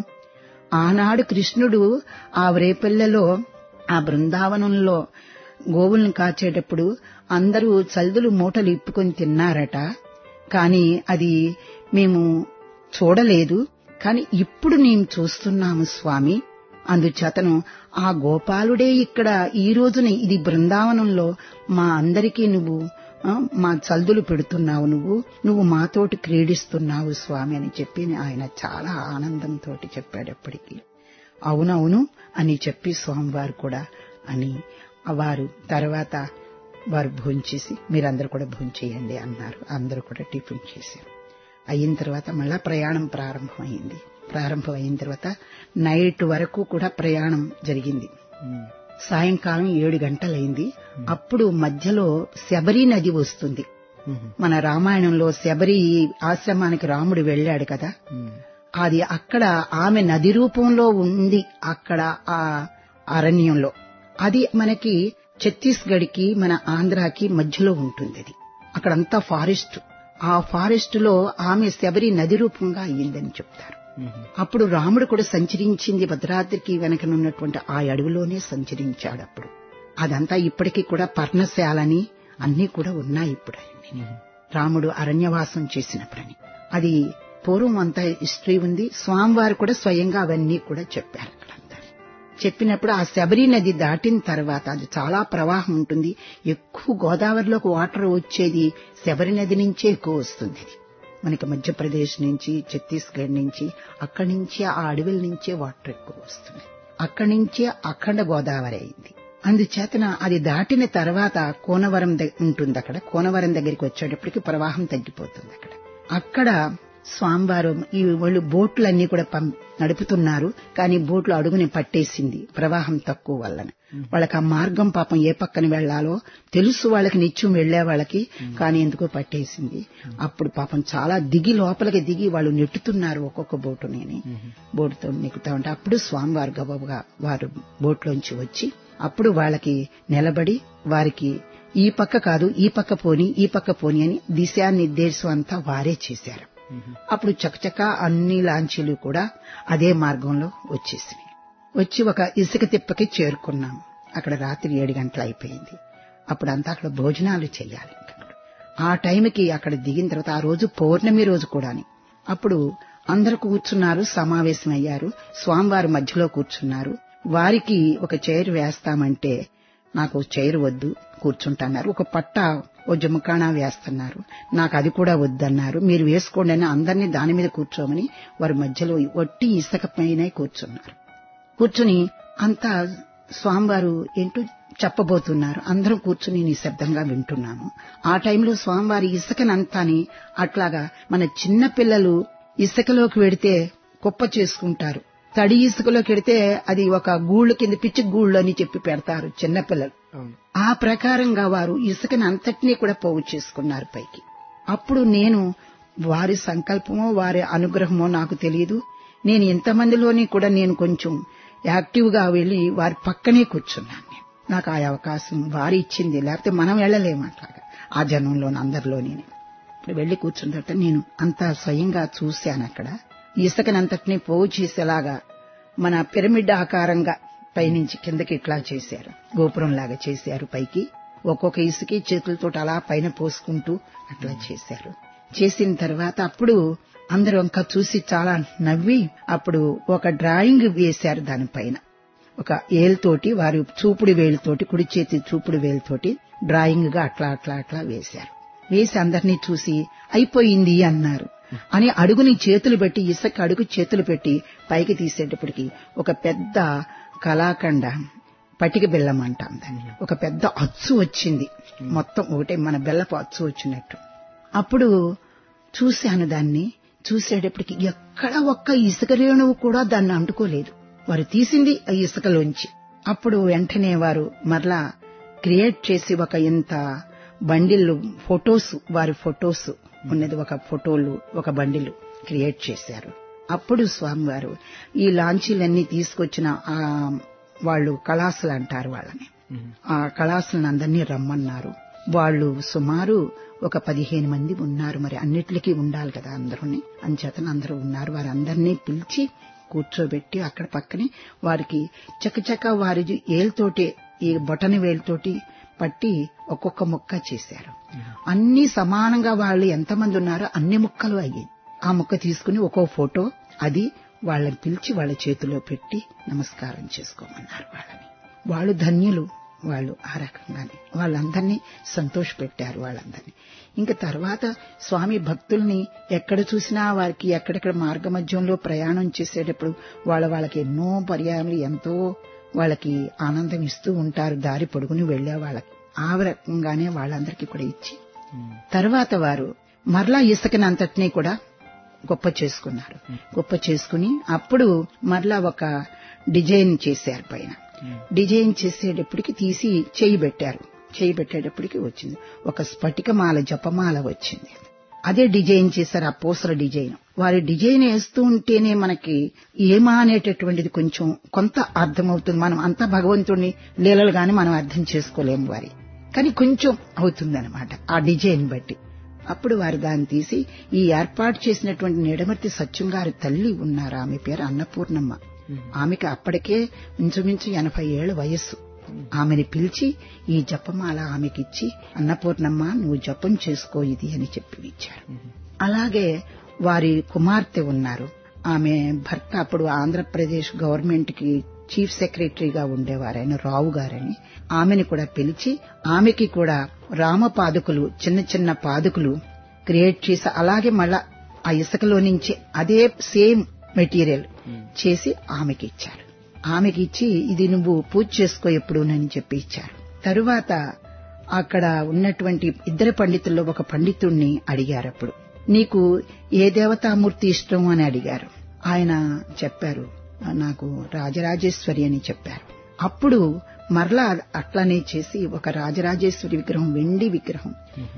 ఆనాడు కృష్ణుడు ఆ రేపల్లెలో ఆ బృందావనంలో గోవులను కాచేటప్పుడు అందరూ చల్దులు మూటలు ఇప్పుకొని తిన్నారట కాని అది మేము చూడలేదు కాని ఇప్పుడు నేను చూస్తున్నాము స్వామి అందుచేతను ఆ గోపాలుడే ఇక్కడ ఈ రోజున ఇది బృందావనంలో మా అందరికీ నువ్వు ఆ, మా చల్దులు పెడుతున్నావు నువ్వు నువ్వు మాతోటి క్రీడిస్తున్నావు స్వామి అని చెప్పి ఆయన చాలా ఆనందంతో చెప్పాడు ఎప్పటికీ అవునవును అని చెప్పి స్వామివారు కూడా అని వారు తర్వాత వారు భోంచేసి మీరందరూ కూడా భోంచేయండి అన్నారు అందరూ కూడా టిఫిన్ చేశారు అయిన తర్వాత మళ్ళా ప్రయాణం ప్రారంభమైంది ప్రారంభం అయిన తర్వాత నైట్ వరకు కూడా ప్రయాణం జరిగింది సాయంకాలం ఏడు గంటలైంది అప్పుడు మధ్యలో శబరి నది వస్తుంది మన రామాయణంలో శబరి ఆశ్రమానికి రాముడు వెళ్ళాడు కదా అది అక్కడ ఆమె నది రూపంలో ఉంది అక్కడ ఆ అరణ్యంలో అది మనకి ఛత్తీస్గఢ్ కి మన ఆంధ్రాకి మధ్యలో ఉంటుంది అది అక్కడంతా ఫారెస్ట్ ఆ ఫారెస్ట్ లో ఆమె శబరి నది రూపంగా అయ్యిందని చెప్తారు అప్పుడు రాముడు కూడా సంచరించింది భద్రాద్రికి వెనకనున్నటువంటి ఆ అడవిలోనే సంచరించాడు అప్పుడు అదంతా ఇప్పటికీ కూడా పర్ణశాలని అన్ని కూడా ఉన్నాయి ఇప్పుడు అవన్నీ. రాముడు అరణ్యవాసం చేసినప్పుడని అది పూర్వం అంతా హిస్టరీ ఉంది స్వామివారు కూడా స్వయంగా అవన్నీ కూడా చెప్పారు అక్కడంతా చెప్పినప్పుడు ఆ శబరి నది దాటిన తర్వాత అది చాలా ప్రవాహం ఉంటుంది ఎక్కువ గోదావరిలోకి వాటర్ వచ్చేది శబరి నది నుంచే ఎక్కువ వస్తుంది ఇది. మనకి మధ్యప్రదేశ్ నుంచి ఛత్తీస్గఢ్ నుంచి అక్కడి నుంచి ఆ అడవుల నుంచే వాటర్ ఎక్కువ వస్తుంది అక్కడి నుంచే అఖండ గోదావరి అయింది అందుచేతన అది దాటిన తర్వాత కోనవరం ద- ఉంటుంది అక్కడ కోనవరం దగ్గరికి వచ్చేటప్పటికి ప్రవాహం తగ్గిపోతుంది అక్కడ అక్కడ స్వామివారు ఈ వాళ్ళు బోట్లన్నీ కూడా పం- నడుపుతున్నారు కానీ బోట్లు అడుగుని పట్టేసింది ప్రవాహం తక్కువ వలన వాళ్ళకి ఆ మార్గం పాపం ఏ పక్కన వెళ్లాలో తెలుసు వాళ్ళకి నిత్యం వెళ్లే వాళ్ళకి కానీ ఎందుకో పట్టేసింది అప్పుడు పాపం చాలా దిగి లోపలికి దిగి వాళ్ళు నెట్టుతున్నారు ఒక్కొక్క బోటు నేను బోటుతో నెక్కుతా ఉంటే అప్పుడు స్వామివారు గబగబా వారు బోట్లోంచి వచ్చి అప్పుడు వాళ్ళకి నిలబడి వారికి ఈ పక్క కాదు ఈ పక్క పోని ఈ పక్క పోని అని దిశానిర్దేశం అంతా వారే చేశారు అప్పుడు చకచక అన్ని లాంచీలు కూడా అదే మార్గంలో వచ్చేసినాయి వచ్చి ఒక ఇసుక తిప్పకి చేరుకున్నాం అక్కడ రాత్రి ఏడు గంటలు అయిపోయింది అప్పుడంతా అక్కడ భోజనాలు చేయాలి ఇంకా. ఆ టైంకి అక్కడ దిగిన తర్వాత ఆ రోజు పౌర్ణమి రోజు కూడాని అప్పుడు అందరూ కూర్చున్నారు సమావేశం అయ్యారు స్వామివారి మధ్యలో కూర్చున్నారు వారికి ఒక చైర్ వేస్తామంటే నాకు చైర్ వద్దు కూర్చుంటున్నారు ఒక పట్ట ఓ జముకాణా వేస్తున్నారు నాకు అది కూడా వద్దన్నారు మీరు వేసుకోండి అని అందరినీ దాని మీద కూర్చోమని వారి మధ్యలో ఒట్టి ఇసుక పైనే కూర్చున్నారు కూర్చుని అంతా స్వామివారు ఏంటో చెప్పబోతున్నారు అందరం కూర్చుని నిశ్శబ్దంగా వింటున్నాము ఆ టైంలో స్వామివారి ఇసుకనంతాని అట్లాగా మన చిన్న పిల్లలు ఇసుకలోకి వెడితే కుప్ప చేసుకుంటారు తడి ఇసుకలోకి వెడితే అది ఒక గూళ్ళు కింద పిచ్చి గూళ్ళు అని చెప్పి పెడతారు చిన్నపిల్లలు ఆ ప్రకారంగా వారు ఇసుకని అంతటినీ కూడా పోగు చేసుకున్నారు పైకి అప్పుడు నేను వారి సంకల్పమో వారి అనుగ్రహమో నాకు తెలియదు నేను ఇంతమందిలోని కూడా నేను కొంచెం యాక్టివ్ గా వెళ్లి వారి పక్కనే కూర్చున్నాను నేను. నాకు ఆ అవకాశం వారి ఇచ్చింది లేకపోతే మనం వెళ్ళలేము అట్లాగా ఆ జనంలోని అందరిలోని ఇప్పుడు వెళ్లి కూర్చుందట నేను అంతా స్వయంగా చూశాను అక్కడ ఇసుకనంతటినీ పోగు చేసేలాగా మన పిరమిడ్ ఆకారంగా పైనుంచి కిందకి ఇట్లా చేశారు గోపురం లాగా చేశారు పైకి ఒక్కొక్క ఇసుకి చేతులతో అలా పైన పోసుకుంటూ అట్లా చేశారు చేసిన తర్వాత అప్పుడు అందరూ ఇంకా చూసి చాలా నవ్వి అప్పుడు ఒక డ్రాయింగ్ వేశారు దానిపైన ఒక ఏలుతోటి వారి చూపుడు వేలుతోటి కుడి చేతి చూపుడు వేలుతోటి డ్రాయింగ్ గా అట్లా అట్లా అట్లా వేశారు వేసి అందరినీ చూసి అయిపోయింది అన్నారు అని అడుగుని చేతులు పెట్టి ఇసుక అడుగు చేతులు పెట్టి పైకి తీసేటప్పటికి ఒక పెద్ద కళాఖండ పటిక బెల్లం అంటాం దాన్ని ఒక పెద్ద అచ్చు వచ్చింది మొత్తం ఒకటే మన బెల్లపు అచ్చు వచ్చినట్టు అప్పుడు చూశాను దాన్ని చూసేటప్పటికి ఎక్కడ ఒక్క ఇసుక రేణువు కూడా దాన్ని అంటుకోలేదు వారు తీసింది ఆ ఇసుకలోంచి అప్పుడు వెంటనే వారు మరలా క్రియేట్ చేసి ఒక ఇంత బండిల్ ఫొటోస్ వారి ఫొటోస్ ఉన్నది ఒక ఫోటోలు ఒక బండిలు క్రియేట్ చేశారు అప్పుడు స్వామివారు ఈ లాంచీలన్నీ తీసుకొచ్చిన ఆ వాళ్ళు కళాసులు అంటారు వాళ్ళని ఆ కళాసులను అందరినీ రమ్మన్నారు వాళ్ళు సుమారు ఒక పదిహేను మంది ఉన్నారు మరి అన్నిటికీ ఉండాలి కదా అందరూని అంచేతన అందరూ ఉన్నారు వారందరినీ పిలిచి కూర్చోబెట్టి అక్కడ పక్కనే వారికి చకచక వారి ఏలుతోటి ఈ బొటని వేలుతోటి పట్టి ఒక్కొక్క ముక్క చేశారు అన్ని సమానంగా వాళ్ళు ఎంతమంది ఉన్నారో అన్ని ముక్కలు అయ్యాయి ఆ ముక్క తీసుకుని ఒక్కో ఫోటో అది వాళ్ళని పిలిచి వాళ్ళ చేతిలో పెట్టి నమస్కారం చేసుకోమన్నారు వాళ్ళని వాళ్ళు ధన్యులు వాళ్ళు ఆ రకంగానే వాళ్ళందరినీ సంతోషపెట్టారు వాళ్ళందరినీ ఇంకా తర్వాత స్వామి భక్తుల్ని ఎక్కడ చూసినా వారికి ఎక్కడెక్కడ మార్గ మధ్యంలో ప్రయాణం చేసేటప్పుడు వాళ్ళ వాళ్ళకి ఎన్నో పర్యాయములు ఎంతో వాళ్ళకి ఆనందం ఇస్తూ ఉంటారు దారి పొడుగుని వెళ్లే వాళ్ళకి ఆ రకంగానే వాళ్ళందరికీ కూడా ఇచ్చి తర్వాత వారు మరలా ఇసుకని అంతటినీ కూడా గొప్ప చేసుకున్నారు గొప్ప చేసుకుని అప్పుడు మరలా ఒక డిజైన్ చేశారు పైన డిజైన్ చేసేటప్పటికి తీసి చేయి పెట్టారు చేయి పెట్టేటప్పటికి వచ్చింది ఒక స్ఫటికమాల జపమాల వచ్చింది అదే డిజైన్ చేశారు ఆ పూసల డిజైన్ వారి డిజైన్ వేస్తూ ఉంటేనే మనకి ఏమా అనేటటువంటిది కొంచెం కొంత అర్థమవుతుంది మనం అంతా భగవంతుడిని లీలలు గాని మనం అర్థం చేసుకోలేము వారి కానీ కొంచెం అవుతుందన్నమాట ఆ డిజైన్ బట్టి అప్పుడు వారు దాన్ని తీసి ఈ ఏర్పాటు చేసినటువంటి నిడమర్తి సత్యం గారి తల్లి ఉన్నారు ఆమె పేరు అన్నపూర్ణమ్మ ఆమెకి అప్పటికే ఇంచుమించు ఎనభై ఏళ్ల వయస్సు ఆమెని పిలిచి ఈ జపమాల ఆమెకిచ్చి అన్నపూర్ణమ్మ నువ్వు జపం చేసుకో ఇది అని చెప్పి ఇచ్చారు అలాగే వారి కుమార్తె ఉన్నారు ఆమె భర్త అప్పుడు ఆంధ్రప్రదేశ్ గవర్నమెంట్ కి చీఫ్ సెక్రటరీగా ఉండేవారు ఆయన రావు గారని ఆమెని కూడా పిలిచి ఆమెకి కూడా రామ పాదుకులు చిన్న చిన్న పాదుకులు క్రియేట్ చేసి అలాగే మళ్ళా ఆ ఇసుకలో నుంచి అదే సేమ్ మెటీరియల్ చేసి ఆమెకి ఇచ్చారు ఆమెకి ఇచ్చి ఇది నువ్వు పూజ చేసుకో ఎప్పుడునని చెప్పి ఇచ్చారు తరువాత అక్కడ ఉన్నటువంటి ఇద్దరు పండితుల్లో ఒక పండితుణ్ణి అడిగారు అప్పుడు నీకు ఏ దేవతామూర్తి ఇష్టం అని అడిగారు ఆయన చెప్పారు నాకు రాజరాజేశ్వరి అని చెప్పారు అప్పుడు మరలా అట్లానే చేసి ఒక రాజరాజేశ్వరి విగ్రహం వెండి విగ్రహం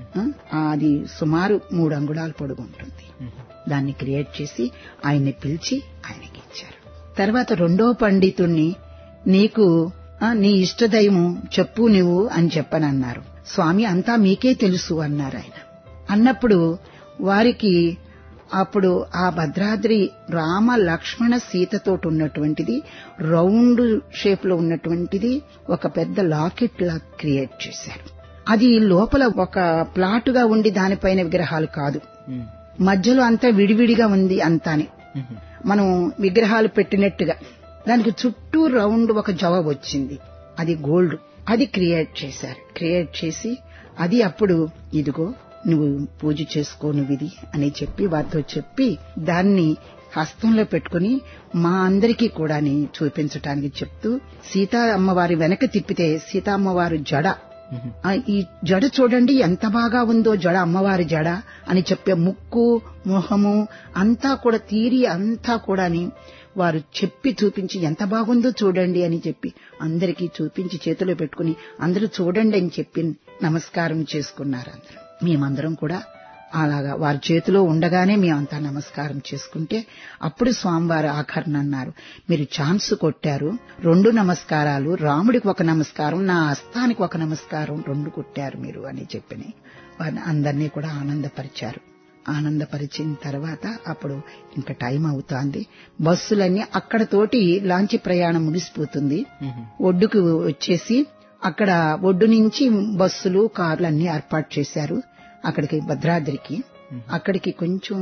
ఆ, అది సుమారు మూడు అంగుళాలు పొడుగు ఉంటుంది దాన్ని క్రియేట్ చేసి ఆయన్ని పిలిచి ఆయనకి ఇచ్చారు తర్వాత రెండో పండితుణ్ణి నీకు ఆ, నీ ఇష్టదైవం చెప్పు నువ్వు అని చెప్పనన్నారు స్వామి అంతా మీకే తెలుసు అన్నారు ఆయన అన్నప్పుడు వారికి అప్పుడు ఆ భద్రాద్రి రామ లక్ష్మణ సీతతోటి ఉన్నటువంటిది రౌండ్ షేప్ లో ఉన్నటువంటిది ఒక పెద్ద లాకెట్ లా క్రియేట్ చేశారు అది లోపల ఒక ప్లాటుగా ఉండి దానిపైన విగ్రహాలు కాదు మధ్యలో అంతా విడివిడిగా ఉంది అంతాని మనం విగ్రహాలు పెట్టినట్టుగా దానికి చుట్టూ రౌండ్ ఒక జవ వచ్చింది అది గోల్డ్ అది క్రియేట్ చేశారు క్రియేట్ చేసి అది అప్పుడు ఇదిగో నువ్వు పూజ చేసుకో నువ్వు ఇది అని చెప్పి వారితో చెప్పి దాన్ని హస్తంలో పెట్టుకుని మా అందరికీ కూడా చూపించటానికి చెప్తూ సీతా అమ్మవారి వెనక తిప్పితే సీతా అమ్మవారు జడ ఆ, ఈ జడ చూడండి ఎంత బాగా ఉందో జడ అమ్మవారి జడ అని చెప్పే ముక్కు మొహము అంతా కూడా తీరి అంతా కూడాని వారు చెప్పి చూపించి ఎంత బాగుందో చూడండి అని చెప్పి అందరికీ చూపించి చేతిలో పెట్టుకుని అందరూ చూడండి అని చెప్పి నమస్కారం చేసుకున్నారు అందరూ మేమందరం కూడా అలాగా వారి చేతిలో ఉండగానే మేమంతా నమస్కారం చేసుకుంటే అప్పుడు స్వామివారు ఆఖరణ అన్నారు మీరు ఛాన్స్ కొట్టారు రెండు నమస్కారాలు రాముడికి ఒక నమస్కారం నా హస్తానికి ఒక నమస్కారం రెండు కొట్టారు మీరు అని చెప్పిని వారిని అందరినీ కూడా ఆనందపరిచారు ఆనందపరిచిన తర్వాత అప్పుడు ఇంకా టైం అవుతోంది బస్సులన్నీ అక్కడ తోటి లాంచి ప్రయాణం ముగిసిపోతుంది ఒడ్డుకు వచ్చేసి అక్కడ ఒడ్డు నుంచి బస్సులు కార్లు అన్ని ఏర్పాటు చేశారు అక్కడికి భద్రాద్రికి అక్కడికి కొంచెం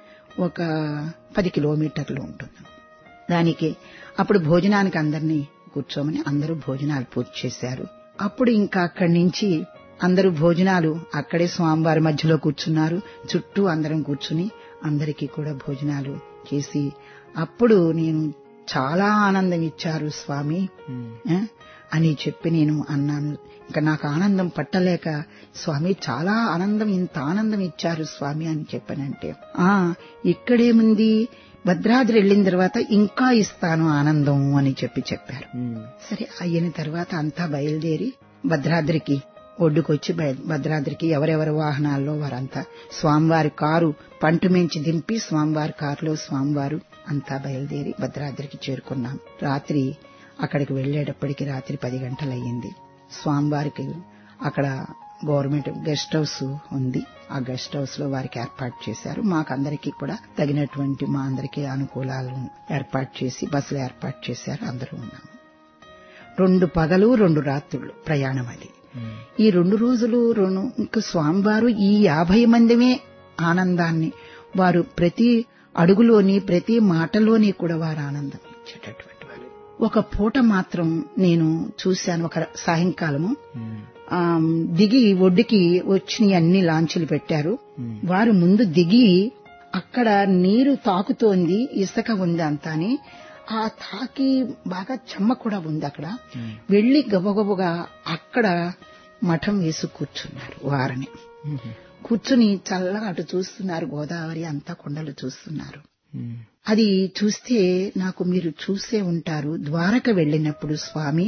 ఒక పది కిలోమీటర్లు ఉంటుంది దానికి అప్పుడు భోజనానికి అందరినీ కూర్చోమని అందరూ భోజనాలు పూర్తి చేశారు అప్పుడు ఇంకా అక్కడి నుంచి అందరూ భోజనాలు అక్కడే స్వామివారి మధ్యలో కూర్చున్నారు చుట్టూ అందరం కూర్చుని అందరికీ కూడా భోజనాలు చేసి అప్పుడు నేను చాలా ఆనందం ఇచ్చారు స్వామి ఆ, అని చెప్పి నేను అన్నాను ఇంకా నాకు ఆనందం పట్టలేక స్వామి చాలా ఆనందం ఇంత ఆనందం ఇచ్చారు స్వామి అని చెప్పానంటే ఆ ఇక్కడేముంది భద్రాద్రి వెళ్ళిన తర్వాత ఇంకా ఇస్తాను ఆనందం అని చెప్పి చెప్పారు సరే అయిన తర్వాత అంతా బయలుదేరి భద్రాద్రికి ఒడ్డుకొచ్చి బయ- భద్రాద్రికి ఎవరెవరి వాహనాల్లో వారంతా స్వామివారి కారు పంటు మించి దింపి స్వామివారి కారులో స్వామివారు అంతా బయలుదేరి భద్రాద్రికి చేరుకున్నాం రాత్రి అక్కడికి వెళ్లేటప్పటికి రాత్రి పది గంటలయ్యింది స్వామివారికి అక్కడ గవర్నమెంట్ గెస్ట్ హౌస్ ఉంది ఆ గెస్ట్ హౌస్ లో వారికి ఏర్పాటు చేశారు మాకందరికీ కూడా తగినటువంటి మా అందరికీ అనుకూలాలను ఏర్పాటు చేసి బస్సులు ఏర్పాటు చేశారు అందరూ ఉన్నాము రెండు పగలు రెండు రాత్రులు ప్రయాణం అది ఈ రెండు రోజులు రెండు ఇంకా స్వామివారు ఈ యాభై మందిమే ఆనందాన్ని వారు ప్రతి అడుగులోని ప్రతి మాటలోని కూడా వారు ఆనందం ఇచ్చేటటువంటి వారు ఒక పూట మాత్రం నేను చూశాను ఒక సాయంకాలము ఆ, దిగి ఒడ్డుకి వచ్చి అన్ని లాంచీలు పెట్టారు వారు ముందు దిగి అక్కడ నీరు తాకుతోంది ఇసుక ఉంది అంతాని ఆ తాకి బాగా చెమ్మ కూడా ఉంది అక్కడ వెళ్లి గబగబగా అక్కడ మఠం వేసి కూర్చున్నారు వారిని కూర్చుని చల్లగా అటు చూస్తున్నారు గోదావరి అంతా కొండలు చూస్తున్నారు అది చూస్తే నాకు మీరు చూసే ఉంటారు ద్వారక వెళ్ళినప్పుడు స్వామి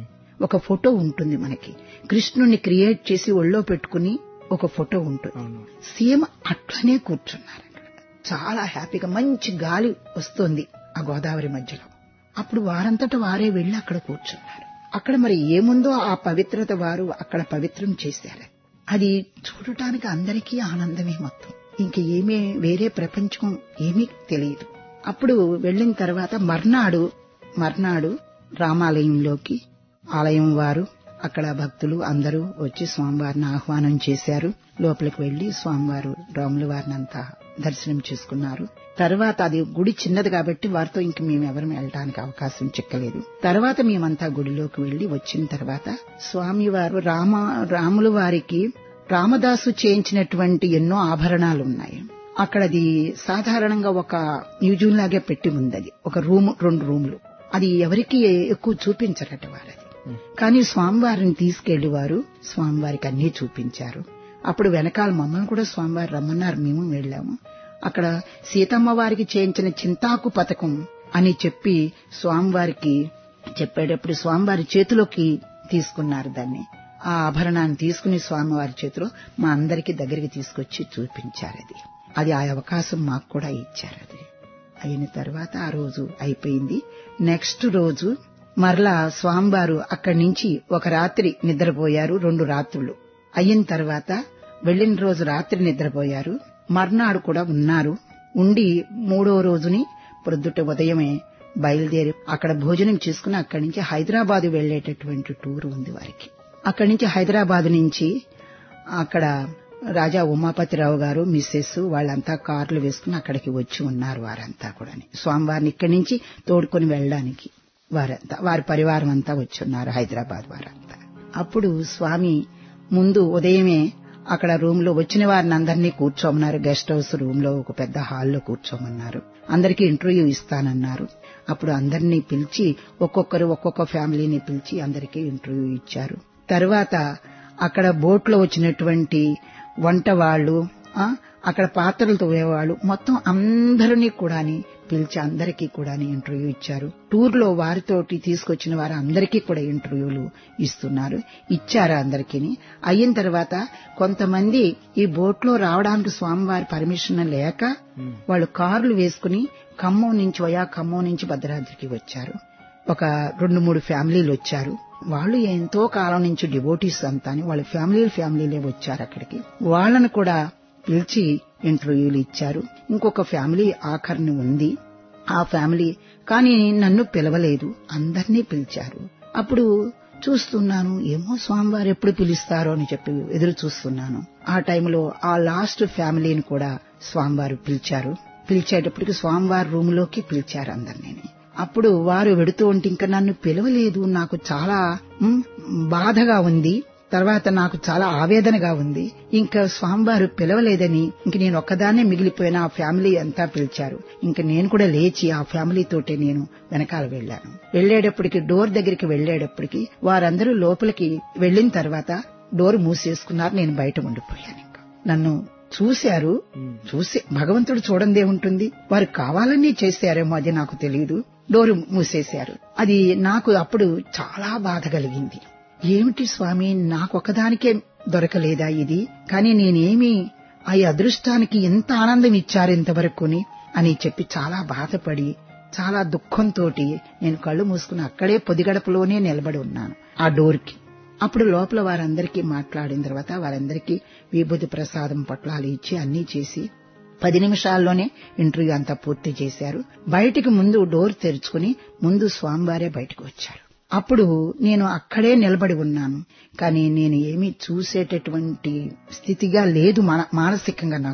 ఒక ఫోటో ఉంటుంది మనకి కృష్ణుని క్రియేట్ చేసి ఒళ్ళో పెట్టుకుని ఒక ఫోటో ఉంటుంది సేమ్ అట్లనే కూర్చున్నారు అక్కడ. చాలా హ్యాపీగా మంచి గాలి వస్తుంది ఆ గోదావరి మధ్యలో అప్పుడు వారంతట వారే వెళ్లి అక్కడ కూర్చున్నారు అక్కడ మరి ఏముందో ఆ పవిత్రత వారు అక్కడ పవిత్రం చేశారు అది చూడటానికి అందరికీ ఆనందమే మొత్తం ఇంక ఏమీ వేరే ప్రపంచం ఏమీ తెలియదు అప్పుడు వెళ్ళిన తర్వాత మర్నాడు మర్నాడు రామాలయంలోకి ఆలయం వారు అక్కడ భక్తులు అందరూ వచ్చి స్వామివారిని ఆహ్వానం చేశారు లోపలికి వెళ్లి స్వామివారు రాముల వారిని అంతా దర్శనం చేసుకున్నారు తర్వాత అది గుడి చిన్నది కాబట్టి వారితో ఇంక మేము ఎవరు వెళ్ళడానికి అవకాశం చిక్కలేదు తర్వాత మేమంతా గుడిలోకి వెళ్లి వచ్చిన తర్వాత స్వామివారు రామ రాముల వారికి రామదాసు చేయించినటువంటి ఎన్నో ఆభరణాలు ఉన్నాయి అక్కడది సాధారణంగా ఒక మ్యూజియం లాగే పెట్టి ఉంది అది ఒక రూమ్ రెండు రూములు అది ఎవరికి ఎక్కువ చూపించరట వారది కానీ స్వామివారిని తీసుకెళ్లి వారు స్వామివారికి అన్ని చూపించారు అప్పుడు వెనకాల మమ్మల్ని కూడా స్వామివారు రమ్మన్నారు మేము వెళ్ళాము అక్కడ సీతమ్మ వారికి చేయించిన చింతాకు పథకం అని చెప్పి స్వామివారికి చెప్పేటప్పుడు స్వామివారి చేతిలోకి తీసుకున్నారు దాన్ని ఆ ఆభరణాన్ని తీసుకుని స్వామివారి చేతిలో మా అందరికి దగ్గరికి తీసుకొచ్చి చూపించారు అది అది ఆ అవకాశం మాకు కూడా ఇచ్చారు అది అయిన తర్వాత ఆ రోజు అయిపోయింది నెక్స్ట్ రోజు మరలా స్వామివారు అక్కడి నుంచి ఒక రాత్రి నిద్రపోయారు రెండు రాత్రులు అయిన తర్వాత వెళ్లిన రోజు రాత్రి నిద్రపోయారు మర్నాడు కూడా ఉన్నారు ఉండి మూడో రోజుని ప్రొద్దుట ఉదయమే బయలుదేరి అక్కడ భోజనం చేసుకుని అక్కడి నుంచి హైదరాబాద్ వెళ్లేటటువంటి టూర్ ఉంది వారికి అక్కడి నుంచి హైదరాబాద్ నుంచి అక్కడ రాజా ఉమాపతిరావు గారు మిస్సెస్ వాళ్ళంతా కార్లు వేసుకుని అక్కడికి వచ్చి ఉన్నారు వారంతా కూడా స్వామివారిని ఇక్కడి నుంచి తోడుకొని వెళ్ళడానికి వారంతా వారి పరివారం అంతా వచ్చి ఉన్నారు హైదరాబాద్ వారంతా అప్పుడు స్వామి ముందు ఉదయమే అక్కడ రూమ్ లో వచ్చిన వారిని అందరినీ కూర్చోమన్నారు గెస్ట్ హౌస్ రూమ్ లో ఒక పెద్ద హాల్లో కూర్చోమన్నారు అందరికీ ఇంటర్వ్యూ ఇస్తానన్నారు అప్పుడు అందరినీ పిలిచి ఒక్కొక్కరు ఒక్కొక్క ఫ్యామిలీని పిలిచి అందరికీ ఇంటర్వ్యూ ఇచ్చారు తర్వాత అక్కడ బోట్లో వచ్చినటువంటి వంట వాళ్ళు ఆ, అక్కడ పాత్రలు తోయేవాళ్ళు మొత్తం అందరినీ కూడాని పిలిచి అందరికీ కూడా ఇంటర్వ్యూ ఇచ్చారు టూర్ లో వారితోటి తీసుకొచ్చిన వారు అందరికీ కూడా ఇంటర్వ్యూలు ఇస్తున్నారు ఇచ్చారు అందరికీ అయిన తర్వాత కొంతమంది ఈ బోట్ లో రావడానికి స్వామివారి పర్మిషన్ లేక వాళ్ళు కార్లు వేసుకుని ఖమ్మం నుంచి వయా ఖమ్మం నుంచి భద్రాద్రికి వచ్చారు ఒక రెండు మూడు ఫ్యామిలీలు వచ్చారు వాళ్ళు ఎంతో కాలం నుంచి డివోటీస్ అంతా అని వాళ్ళ ఫ్యామిలీ ఫ్యామిలీలే వచ్చారు అక్కడికి వాళ్ళను కూడా పిలిచి ఇంటర్వ్యూలు ఇచ్చారు ఇంకొక ఫ్యామిలీ ఆఖరిని ఉంది ఆ ఫ్యామిలీ కానీ నన్ను పిలవలేదు అందరినీ పిలిచారు అప్పుడు చూస్తున్నాను ఏమో స్వామివారు ఎప్పుడు పిలుస్తారో అని చెప్పి ఎదురు చూస్తున్నాను ఆ టైంలో ఆ లాస్ట్ ఫ్యామిలీని కూడా స్వామివారు పిలిచారు పిలిచేటప్పటికి స్వామివారి రూమ్ లోకి పిలిచారు అందరినీ అప్పుడు వారు వెడుతూ ఉంటే ఇంకా నన్ను పిలవలేదు నాకు చాలా మ్, బాధగా ఉంది తర్వాత నాకు చాలా ఆవేదనగా ఉంది ఇంకా స్వామివారు పిలవలేదని ఇంక నేను ఒక్కదాన్నే మిగిలిపోయిన ఆ ఫ్యామిలీ అంతా పిలిచారు ఇంక నేను కూడా లేచి ఆ ఫ్యామిలీ తోటే నేను వెనకాల వెళ్ళాను వెళ్లేటప్పటికి డోర్ దగ్గరికి వెళ్లేటప్పటికి వారందరూ లోపలికి వెళ్లిన తర్వాత డోర్ మూసేసుకున్నారు నేను బయట ఉండిపోయాను ఇంకా నన్ను చూశారు చూసి భగవంతుడు చూడందే ఉంటుంది వారు కావాలని చేశారేమో అది నాకు తెలియదు డోరు మూసేశారు అది నాకు అప్పుడు చాలా బాధ కలిగింది ఏమిటి స్వామి నాకొకదానికే దొరకలేదా ఇది కానీ నేనేమి ఆ అదృష్టానికి ఎంత ఆనందం ఇచ్చారు ఇంతవరకుని అని చెప్పి చాలా బాధపడి చాలా దుఃఖంతోటి నేను కళ్ళు మూసుకుని అక్కడే పొదిగడపలోనే నిలబడి ఉన్నాను ఆ డోర్కి అప్పుడు లోపల వారందరికీ మాట్లాడిన తర్వాత వారందరికీ విభూతి ప్రసాదం పొట్లాలు ఇచ్చి అన్నీ చేసి పది నిమిషాల్లోనే ఇంటర్వ్యూ అంతా పూర్తి చేశారు బయటికి ముందు డోర్ తెరుచుకుని ముందు స్వామివారే బయటకు వచ్చారు అప్పుడు నేను అక్కడే నిలబడి ఉన్నాను కానీ నేను ఏమీ చూసేటటువంటి స్థితిగా లేదు మాన- మానసికంగా నాకు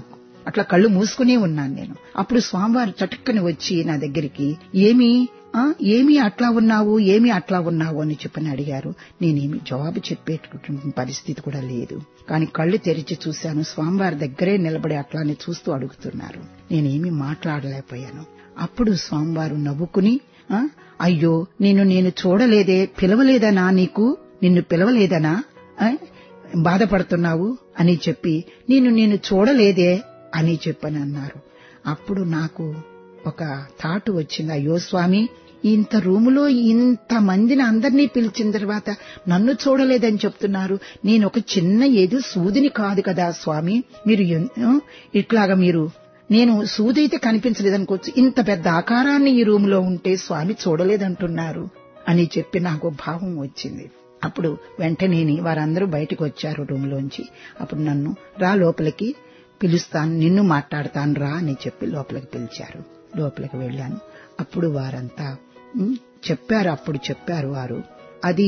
అట్లా కళ్ళు మూసుకునే ఉన్నాను నేను అప్పుడు స్వామివారు చటుక్కని వచ్చి నా దగ్గరికి ఏమి ఆ, ఏమి అట్లా ఉన్నావు ఏమి అట్లా ఉన్నావు అని చెప్పని అడిగారు నేనేమి జవాబు చెప్పేటువంటి పరిస్థితి కూడా లేదు కానీ కళ్ళు తెరిచి చూశాను స్వామివారి దగ్గరే నిలబడి అట్లానే చూస్తూ అడుగుతున్నారు నేనేమి మాట్లాడలేకపోయాను అప్పుడు స్వామివారు నవ్వుకుని ఆ, అయ్యో నిన్ను నేను చూడలేదే పిలవలేదనా నీకు నిన్ను పిలవలేదనా ఆ, బాధపడుతున్నావు అని చెప్పి నిన్ను నేను చూడలేదే అని చెప్పని అన్నారు అప్పుడు నాకు ఒక థాట్ వచ్చింది అయ్యో స్వామి ఇంత రూములో ఇంత మందిని అందరినీ పిలిచిన తర్వాత నన్ను చూడలేదని చెప్తున్నారు నేను ఒక చిన్న ఏదో సూదిని కాదు కదా స్వామి మీరు ఎన్- ఆ, ఇట్లాగా మీరు నేను సూదైతే కనిపించలేదనుకోవచ్చు ఇంత పెద్ద ఆకారాన్ని ఈ రూములో ఉంటే స్వామి చూడలేదంటున్నారు అని చెప్పి నాకు భావం వచ్చింది అప్పుడు వెంటనే వారందరూ బయటకు వచ్చారు రూమ్లోంచి అప్పుడు నన్ను రా లోపలికి పిలుస్తాను నిన్ను మాట్లాడతాను రా అని చెప్పి లోపలికి పిలిచారు లోపలికి వెళ్ళాను అప్పుడు వారంతా ఉమ్, చెప్పారు అప్పుడు చెప్పారు వారు అది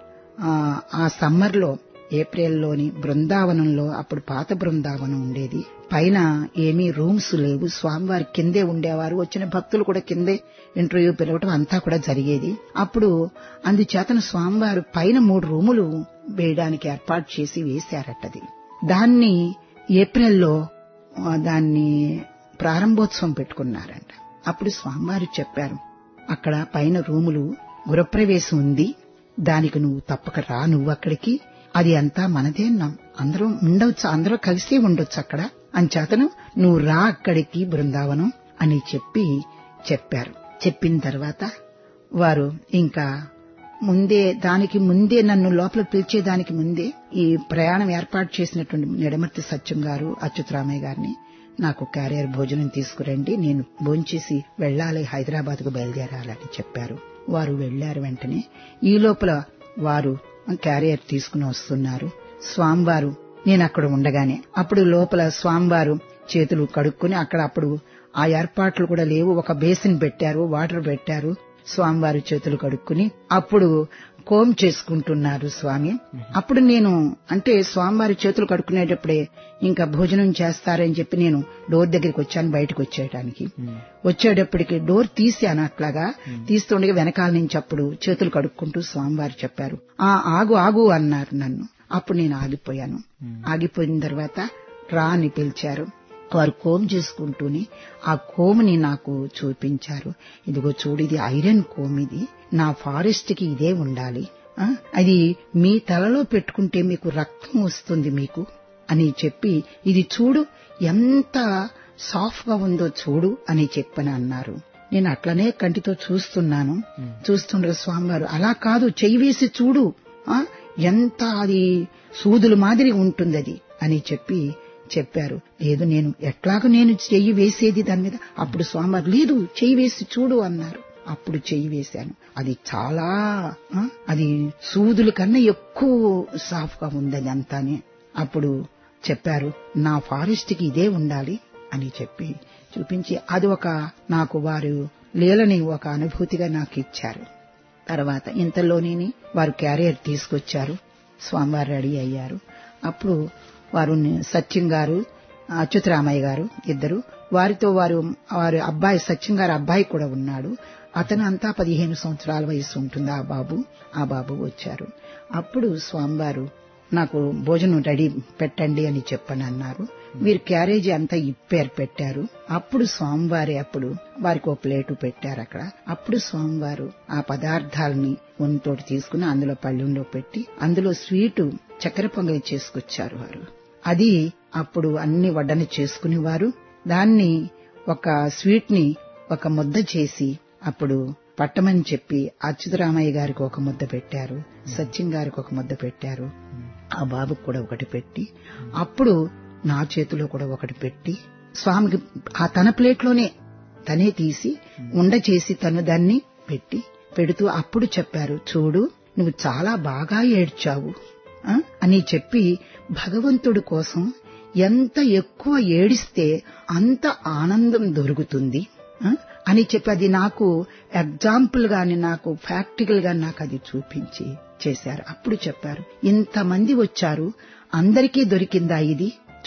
ఆ, ఆ సమ్మర్లో ఏప్రిల్లోని బృందావనంలో అప్పుడు పాత బృందావనం ఉండేది పైన ఏమీ రూమ్స్ లేవు స్వామివారి కిందే ఉండేవారు వచ్చిన భక్తులు కూడా కిందే ఇంటర్వ్యూ పిలవటం అంతా కూడా జరిగేది అప్పుడు అందుచేతన స్వామివారు పైన మూడు రూములు వేయడానికి ఏర్పాటు చేసి వేశారటది దాన్ని ఏప్రిల్లో ఆ, దాన్ని ప్రారంభోత్సవం పెట్టుకున్నారంట అప్పుడు స్వామివారు చెప్పారు అక్కడ పైన రూములు గృహప్రవేశం ఉంది దానికి నువ్వు తప్పక రా నువ్వు అక్కడికి అది అంతా మనదే అన్నాం అందరం ఉండవచ్చు అందరూ కలిసి ఉండొచ్చు అక్కడ అంచేతను నువ్వు రా అక్కడికి బృందావనం అని చెప్పి చెప్పారు చెప్పిన తర్వాత వారు ఇంకా ముందే దానికి ముందే నన్ను లోపల పిలిచేదానికి ముందే ఈ ప్రయాణం ఏర్పాటు చేసినటువంటి నిడమర్తి సత్యం గారు అచ్యుతరామయ్య గారిని నాకు క్యారియర్ భోజనం తీసుకురండి నేను భోంచేసి వెళ్ళాలి హైదరాబాద్ కు బయలుదేరాలని చెప్పారు వారు వెళ్లారు వెంటనే ఈ లోపల వారు క్యారియర్ తీసుకుని వస్తున్నారు స్వామివారు నేను అక్కడ ఉండగానే అప్పుడు లోపల స్వామివారు చేతులు కడుక్కుని అక్కడ అప్పుడు ఆ ఏర్పాట్లు కూడా లేవు ఒక బేసిన్ పెట్టారు వాటర్ పెట్టారు స్వామివారి చేతులు కడుక్కుని అప్పుడు కోమ్ చేసుకుంటున్నారు స్వామి అప్పుడు నేను అంటే స్వామివారి చేతులు కడుక్కునేటప్పుడే ఇంకా భోజనం చేస్తారని చెప్పి నేను డోర్ దగ్గరికి వచ్చాను బయటకు వచ్చేయడానికి వచ్చేటప్పటికి డోర్ తీశాను అట్లాగా తీస్తుండగా వెనకాల నుంచి అప్పుడు చేతులు కడుక్కుంటూ స్వామివారు చెప్పారు ఆ ఆగు ఆగు అన్నారు నన్ను అప్పుడు నేను ఆగిపోయాను ఆగిపోయిన తర్వాత రా అని పిలిచారు వారు కోమ్ చేసుకుంటూనే ఆ కోముని నాకు చూపించారు ఇదిగో చూడు ఇది ఐరన్ కోమ్ ఇది నా ఫారెస్ట్ కి ఇదే ఉండాలి ఆ, అది మీ తలలో పెట్టుకుంటే మీకు రక్తం వస్తుంది మీకు అని చెప్పి ఇది చూడు ఎంత సాఫ్ట్ గా ఉందో చూడు అని చెప్పని అన్నారు నేను అట్లనే కంటితో చూస్తున్నాను చూస్తుండగా స్వామివారు అలా కాదు చెయ్యి వేసి చూడు ఆ ఎంత అది సూదుల మాదిరి ఉంటుంది అది అని చెప్పి చెప్పారు లేదు నేను ఎట్లాగో నేను చెయ్యి వేసేది దాని మీద అప్పుడు స్వామివారు లేదు చెయ్యి వేసి చూడు అన్నారు అప్పుడు చెయ్యి వేశాను అది చాలా ఆ, అది సూదుల కన్నా ఎక్కువ సాఫ్ గా ఉంది అది అంతానే అప్పుడు చెప్పారు నా ఫారెస్ట్ కి ఇదే ఉండాలి అని చెప్పి చూపించి అది ఒక నాకు వారు లీలని ఒక అనుభూతిగా నాకు ఇచ్చారు తర్వాత ఇంతలోనే వారు క్యారియర్ తీసుకొచ్చారు స్వామివారు రెడీ అయ్యారు అప్పుడు వారు ని- సత్యం గారు అచ్యుతరామయ్య గారు ఇద్దరు వారితో వారు వారి అబ్బాయి సత్యం గారి అబ్బాయి కూడా ఉన్నాడు అతను అంతా పదిహేను సంవత్సరాల వయసు ఉంటుంది ఆ బాబు ఆ బాబు వచ్చారు అప్పుడు స్వామివారు నాకు భోజనం రెడీ పెట్టండి అని చెప్పని అన్నారు వీరు క్యారేజీ అంతా ఇప్పారు పెట్టారు అప్పుడు స్వామివారి అప్పుడు వారికి ఓ ప్లేటు పెట్టారు అక్కడ అప్పుడు స్వామివారు ఆ పదార్థాలని ఒంతోటి తీసుకుని అందులో పళ్ళెంలో పెట్టి అందులో స్వీటు చక్కెర పొంగలి చేసుకొచ్చారు వారు అది అప్పుడు అన్ని వడ్డన చేసుకుని వారు దాన్ని ఒక స్వీట్ ని ఒక ముద్ద చేసి అప్పుడు పట్టమని చెప్పి అచ్యుతరామయ్య గారికి ఒక ముద్ద పెట్టారు సత్యం గారికి ఒక ముద్ద పెట్టారు ఆ బాబుకు కూడా ఒకటి పెట్టి అప్పుడు నా చేతిలో కూడా ఒకటి పెట్టి స్వామికి ఆ తన ప్లేట్లోనే తనే తీసి ఉండ చేసి తను దాన్ని పెట్టి పెడుతూ అప్పుడు చెప్పారు చూడు నువ్వు చాలా బాగా ఏడ్చావు ఆ? అని చెప్పి భగవంతుడి కోసం ఎంత ఎక్కువ ఏడిస్తే అంత ఆనందం దొరుకుతుంది ఆ? అని చెప్పి అది నాకు ఎగ్జాంపుల్ గాని నాకు ప్రాక్టికల్ గా నాకు అది చూపించి చేశారు అప్పుడు చెప్పారు ఇంతమంది వచ్చారు అందరికీ దొరికిందా ఇది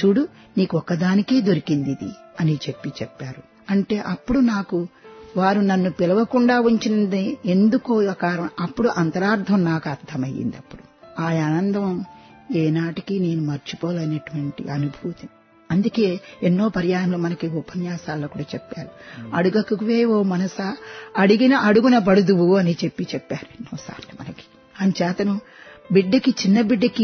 చూడు నీకు ఒక్కదానికే దొరికింది ఇది అని చెప్పి చెప్పారు అంటే అప్పుడు నాకు వారు నన్ను పిలవకుండా ఉంచినది ఎందుకో కారణం అప్పుడు అంతరార్థం నాకు అర్థమయ్యింది అప్పుడు ఆ ఆనందం ఏనాటికి నేను మర్చిపోలేనటువంటి అనుభూతి అందుకే ఎన్నో పర్యాయంలో మనకి ఉపన్యాసాల్లో కూడా చెప్పారు అడుగకువే ఓ మనస అడిగిన అడుగున పడుదువు అని చెప్పి చెప్పారు ఎన్నోసార్లు మనకి అంచేతను బిడ్డకి చిన్న బిడ్డకి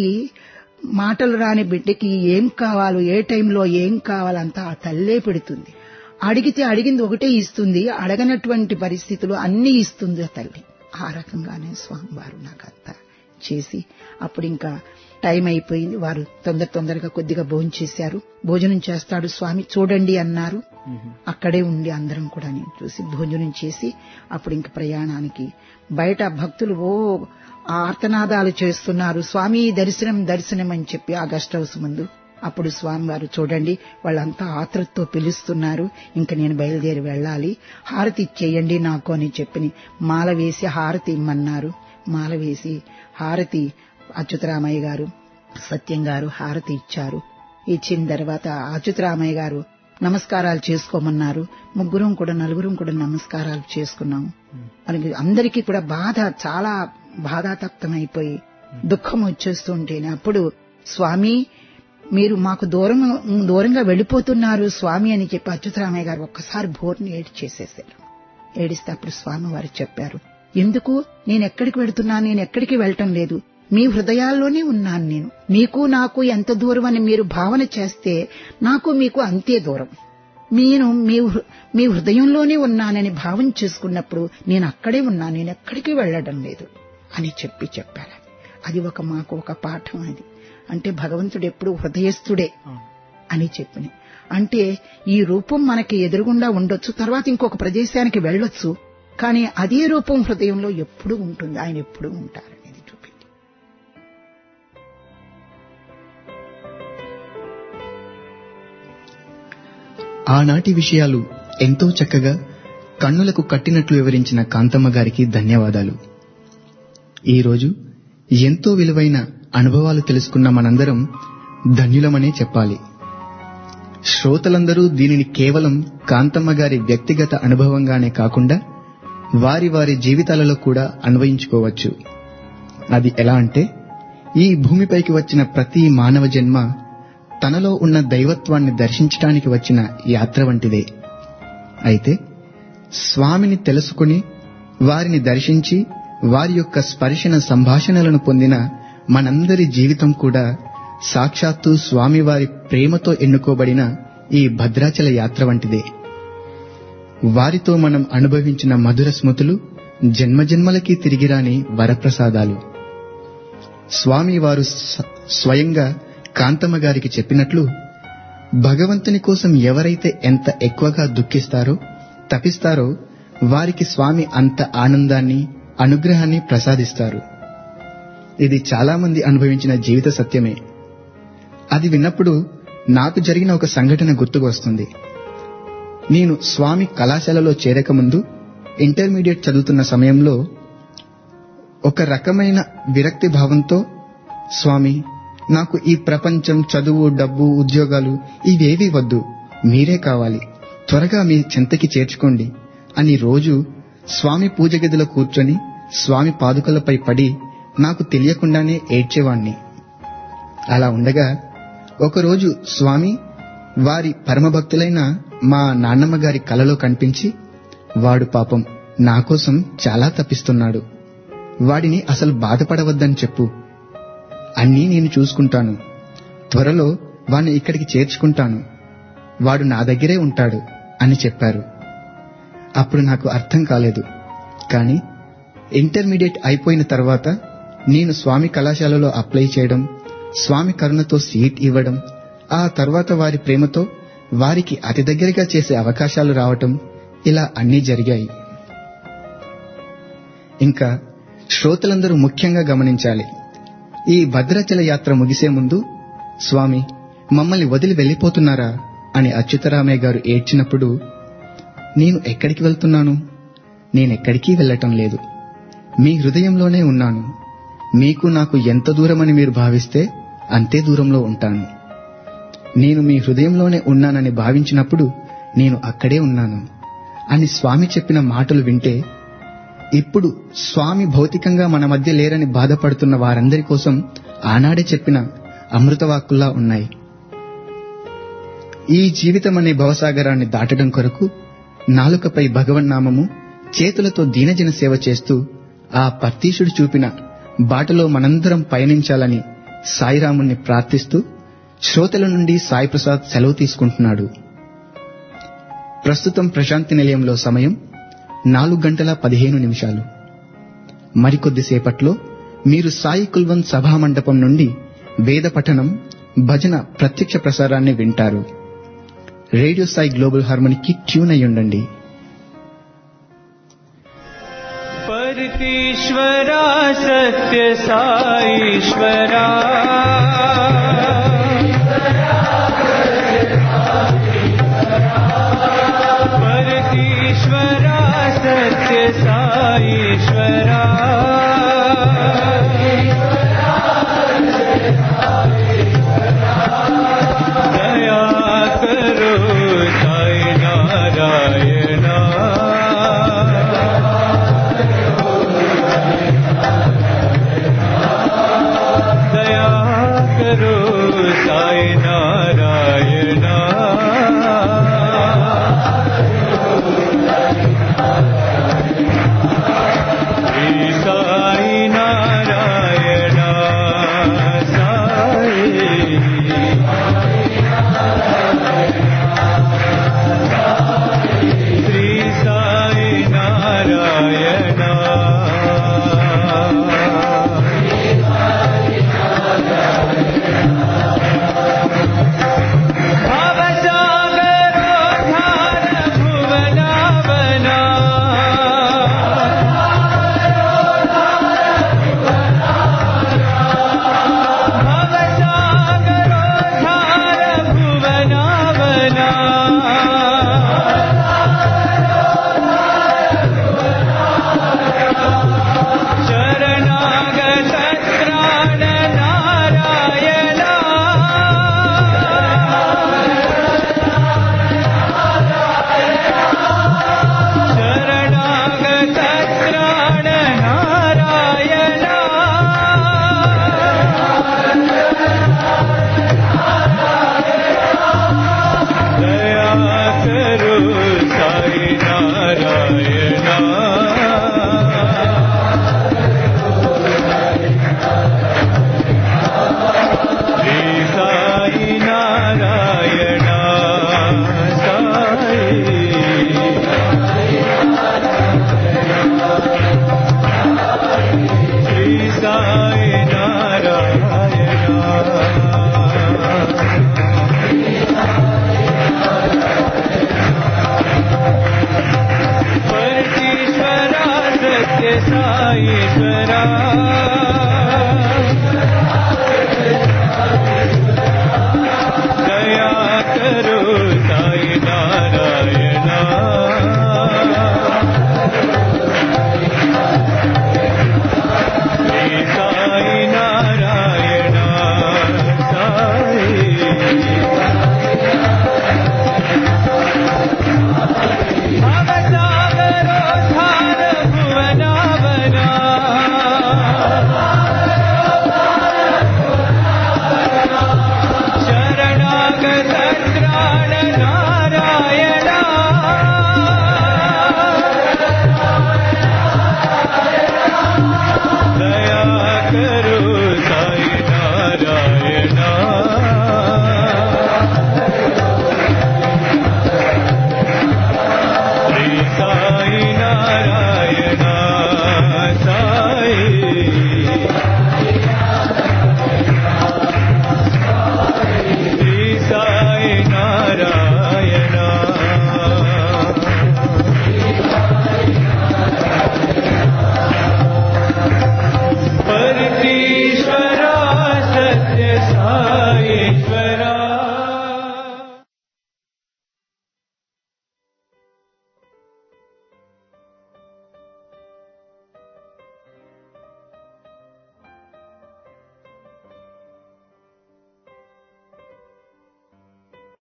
మాటలు రాని బిడ్డకి ఏం కావాలో ఏ టైంలో ఏం కావాలంతా ఆ తల్లే పెడుతుంది అడిగితే అడిగింది ఒకటే ఇస్తుంది అడగనటువంటి పరిస్థితులు అన్ని ఇస్తుంది ఆ తల్లి ఆ రకంగానే స్వామివారు నాకంతా చేసి అప్పుడు ఇంకా టైం అయిపోయింది వారు తొందర తొందరగా కొద్దిగా భోజనం చేశారు భోజనం చేస్తాడు స్వామి చూడండి అన్నారు అక్కడే ఉండి అందరం కూడా నేను చూసి భోజనం చేసి అప్పుడు ఇంక ప్రయాణానికి బయట భక్తులు ఓ ఆర్తనాదాలు చేస్తున్నారు స్వామి దర్శనం దర్శనం అని చెప్పి ఆ గెస్ట్ హౌస్ ముందు అప్పుడు స్వామివారు చూడండి వాళ్ళంతా ఆతృతతో పిలుస్తున్నారు ఇంక నేను బయలుదేరి వెళ్ళాలి హారతి ఇచ్చేయండి నాకు అని చెప్పి మాల వేసి హారతి ఇమ్మన్నారు మాల వేసి హారతి అచ్యుతరామయ్య గారు సత్యం గారు హారతి ఇచ్చారు ఇచ్చిన తర్వాత అచ్యుతరామయ్య గారు నమస్కారాలు చేసుకోమన్నారు ముగ్గురం కూడా నలుగురం కూడా నమస్కారాలు చేసుకున్నాం మనకి అందరికీ కూడా బాధ చాలా బాధాతప్తమైపోయి దుఃఖం వచ్చేస్తుంటేనే అప్పుడు స్వామి మీరు మాకు దూరం దూరంగా వెళ్ళిపోతున్నారు స్వామి అని చెప్పి అచ్యుతరామయ్య గారు ఒక్కసారి బోర్ని ఏడి చేసేశారు ఏడిస్తే అప్పుడు స్వామి వారు చెప్పారు ఎందుకు నేను ఎక్కడికి వెళ్తున్నా నేను ఎక్కడికి వెళ్ళటం లేదు మీ హృదయాల్లోనే ఉన్నాను నేను మీకు నాకు ఎంత దూరం అని మీరు భావన చేస్తే నాకు మీకు అంతే దూరం నేను మీ హృ- మీ హృదయంలోనే ఉన్నానని భావన చేసుకున్నప్పుడు నేను అక్కడే ఉన్నా నేను ఎక్కడికి వెళ్ళడం లేదు అని చెప్పి చెప్పారు అది ఒక మాకు ఒక పాఠం అది అంటే భగవంతుడు ఎప్పుడు హృదయస్థుడే అని చెప్పిన అంటే ఈ రూపం మనకి ఎదురుగుండా ఉండొచ్చు తర్వాత ఇంకొక ప్రదేశానికి వెళ్ళొచ్చు కానీ అదే రూపం హృదయంలో ఎప్పుడూ ఉంటుంది ఆయన ఎప్పుడూ ఉంటారనేది చూపింది ఆనాటి విషయాలు ఎంతో చక్కగా కన్నులకు కట్టినట్లు వివరించిన కాంతమ్మ గారికి ధన్యవాదాలు ఈరోజు ఎంతో విలువైన అనుభవాలు తెలుసుకున్న మనందరం ధన్యులమనే చెప్పాలి శ్రోతలందరూ దీనిని కేవలం కాంతమ్మ గారి వ్యక్తిగత అనుభవంగానే కాకుండా వారి వారి జీవితాలలో కూడా అన్వయించుకోవచ్చు అది ఎలా అంటే ఈ భూమిపైకి వచ్చిన ప్రతి మానవ జన్మ తనలో ఉన్న దైవత్వాన్ని దర్శించటానికి వచ్చిన యాత్ర వంటిదే అయితే స్వామిని తెలుసుకుని వారిని దర్శించి వారి యొక్క స్పర్శన సంభాషణలను పొందిన మనందరి జీవితం కూడా సాక్షాత్తు స్వామివారి ప్రేమతో ఎన్నుకోబడిన ఈ భద్రాచల యాత్ర వంటిదే వారితో మనం అనుభవించిన మధుర స్మృతులు జన్మజన్మలకి తిరిగిరాని వరప్రసాదాలు స్వామి వారు స- స్వయంగా కాంతమ్మ గారికి చెప్పినట్లు భగవంతుని కోసం ఎవరైతే ఎంత ఎక్కువగా దుఃఖిస్తారో తపిస్తారో వారికి స్వామి అంత ఆనందాన్ని అనుగ్రహాన్ని ప్రసాదిస్తారు ఇది చాలా మంది అనుభవించిన జీవిత సత్యమే అది విన్నప్పుడు నాకు జరిగిన ఒక సంఘటన గుర్తుకు వస్తుంది నేను స్వామి కళాశాలలో చేరకముందు ఇంటర్మీడియట్ చదువుతున్న సమయంలో ఒక రకమైన విరక్తి భావంతో స్వామి నాకు ఈ ప్రపంచం చదువు డబ్బు ఉద్యోగాలు ఇవేవీ వద్దు మీరే కావాలి త్వరగా మీ చెంతకి చేర్చుకోండి అని రోజు స్వామి పూజ గదిలో కూర్చొని స్వామి పాదుకలపై పడి నాకు తెలియకుండానే ఏడ్చేవాణ్ణి అలా ఉండగా ఒకరోజు స్వామి వారి పరమభక్తులైన మా నాన్నమ్మ గారి కలలో కనిపించి వాడు పాపం నా కోసం చాలా తప్పిస్తున్నాడు వాడిని అసలు బాధపడవద్దని చెప్పు అన్నీ నేను చూసుకుంటాను త్వరలో వాణ్ణి ఇక్కడికి చేర్చుకుంటాను వాడు నా దగ్గరే ఉంటాడు అని చెప్పారు అప్పుడు నాకు అర్థం కాలేదు కానీ ఇంటర్మీడియట్ అయిపోయిన తర్వాత నేను స్వామి కళాశాలలో అప్లై చేయడం స్వామి కరుణతో సీట్ ఇవ్వడం ఆ తర్వాత వారి ప్రేమతో వారికి అతి దగ్గరగా చేసే అవకాశాలు రావటం ఇలా అన్నీ జరిగాయి ఇంకా శ్రోతలందరూ ముఖ్యంగా గమనించాలి ఈ భద్రాచల యాత్ర ముగిసే ముందు స్వామి మమ్మల్ని వదిలి వెళ్ళిపోతున్నారా అని అచ్యుతరామయ్య గారు ఏడ్చినప్పుడు నేను ఎక్కడికి వెళ్తున్నాను నేనెక్కడికి వెళ్ళటం లేదు మీ హృదయంలోనే ఉన్నాను మీకు నాకు ఎంత దూరమని మీరు భావిస్తే అంతే దూరంలో ఉంటాను నేను మీ హృదయంలోనే ఉన్నానని భావించినప్పుడు నేను అక్కడే ఉన్నాను అని స్వామి చెప్పిన మాటలు వింటే ఇప్పుడు స్వామి భౌతికంగా మన మధ్య లేరని బాధపడుతున్న వారందరి కోసం ఆనాడే చెప్పిన అమృతవాక్కుల్లా ఉన్నాయి ఈ జీవితం అనే భవసాగరాన్ని దాటడం కొరకు నాలుకపై భగవన్నామము చేతులతో దీనజన సేవ చేస్తూ ఆ పర్తీషుడు చూపిన బాటలో మనందరం పయనించాలని సాయిరాముణ్ణి ప్రార్థిస్తూ శ్రోతల నుండి సాయి ప్రసాద్ సెలవు తీసుకుంటున్నాడు ప్రస్తుతం ప్రశాంతి నిలయంలో సమయం నాలుగు గంటల పదిహేను నిమిషాలు మరికొద్దిసేపట్లో మీరు సాయి కుల్వన్ సభా మండపం నుండి వేద పఠనం భజన ప్రత్యక్ష ప్రసారాన్ని వింటారు రేడియో సాయి గ్లోబల్ హార్మోనికి ట్యూన్ అయి ఉండండి परकीश्वरा सत्य साईश्वरा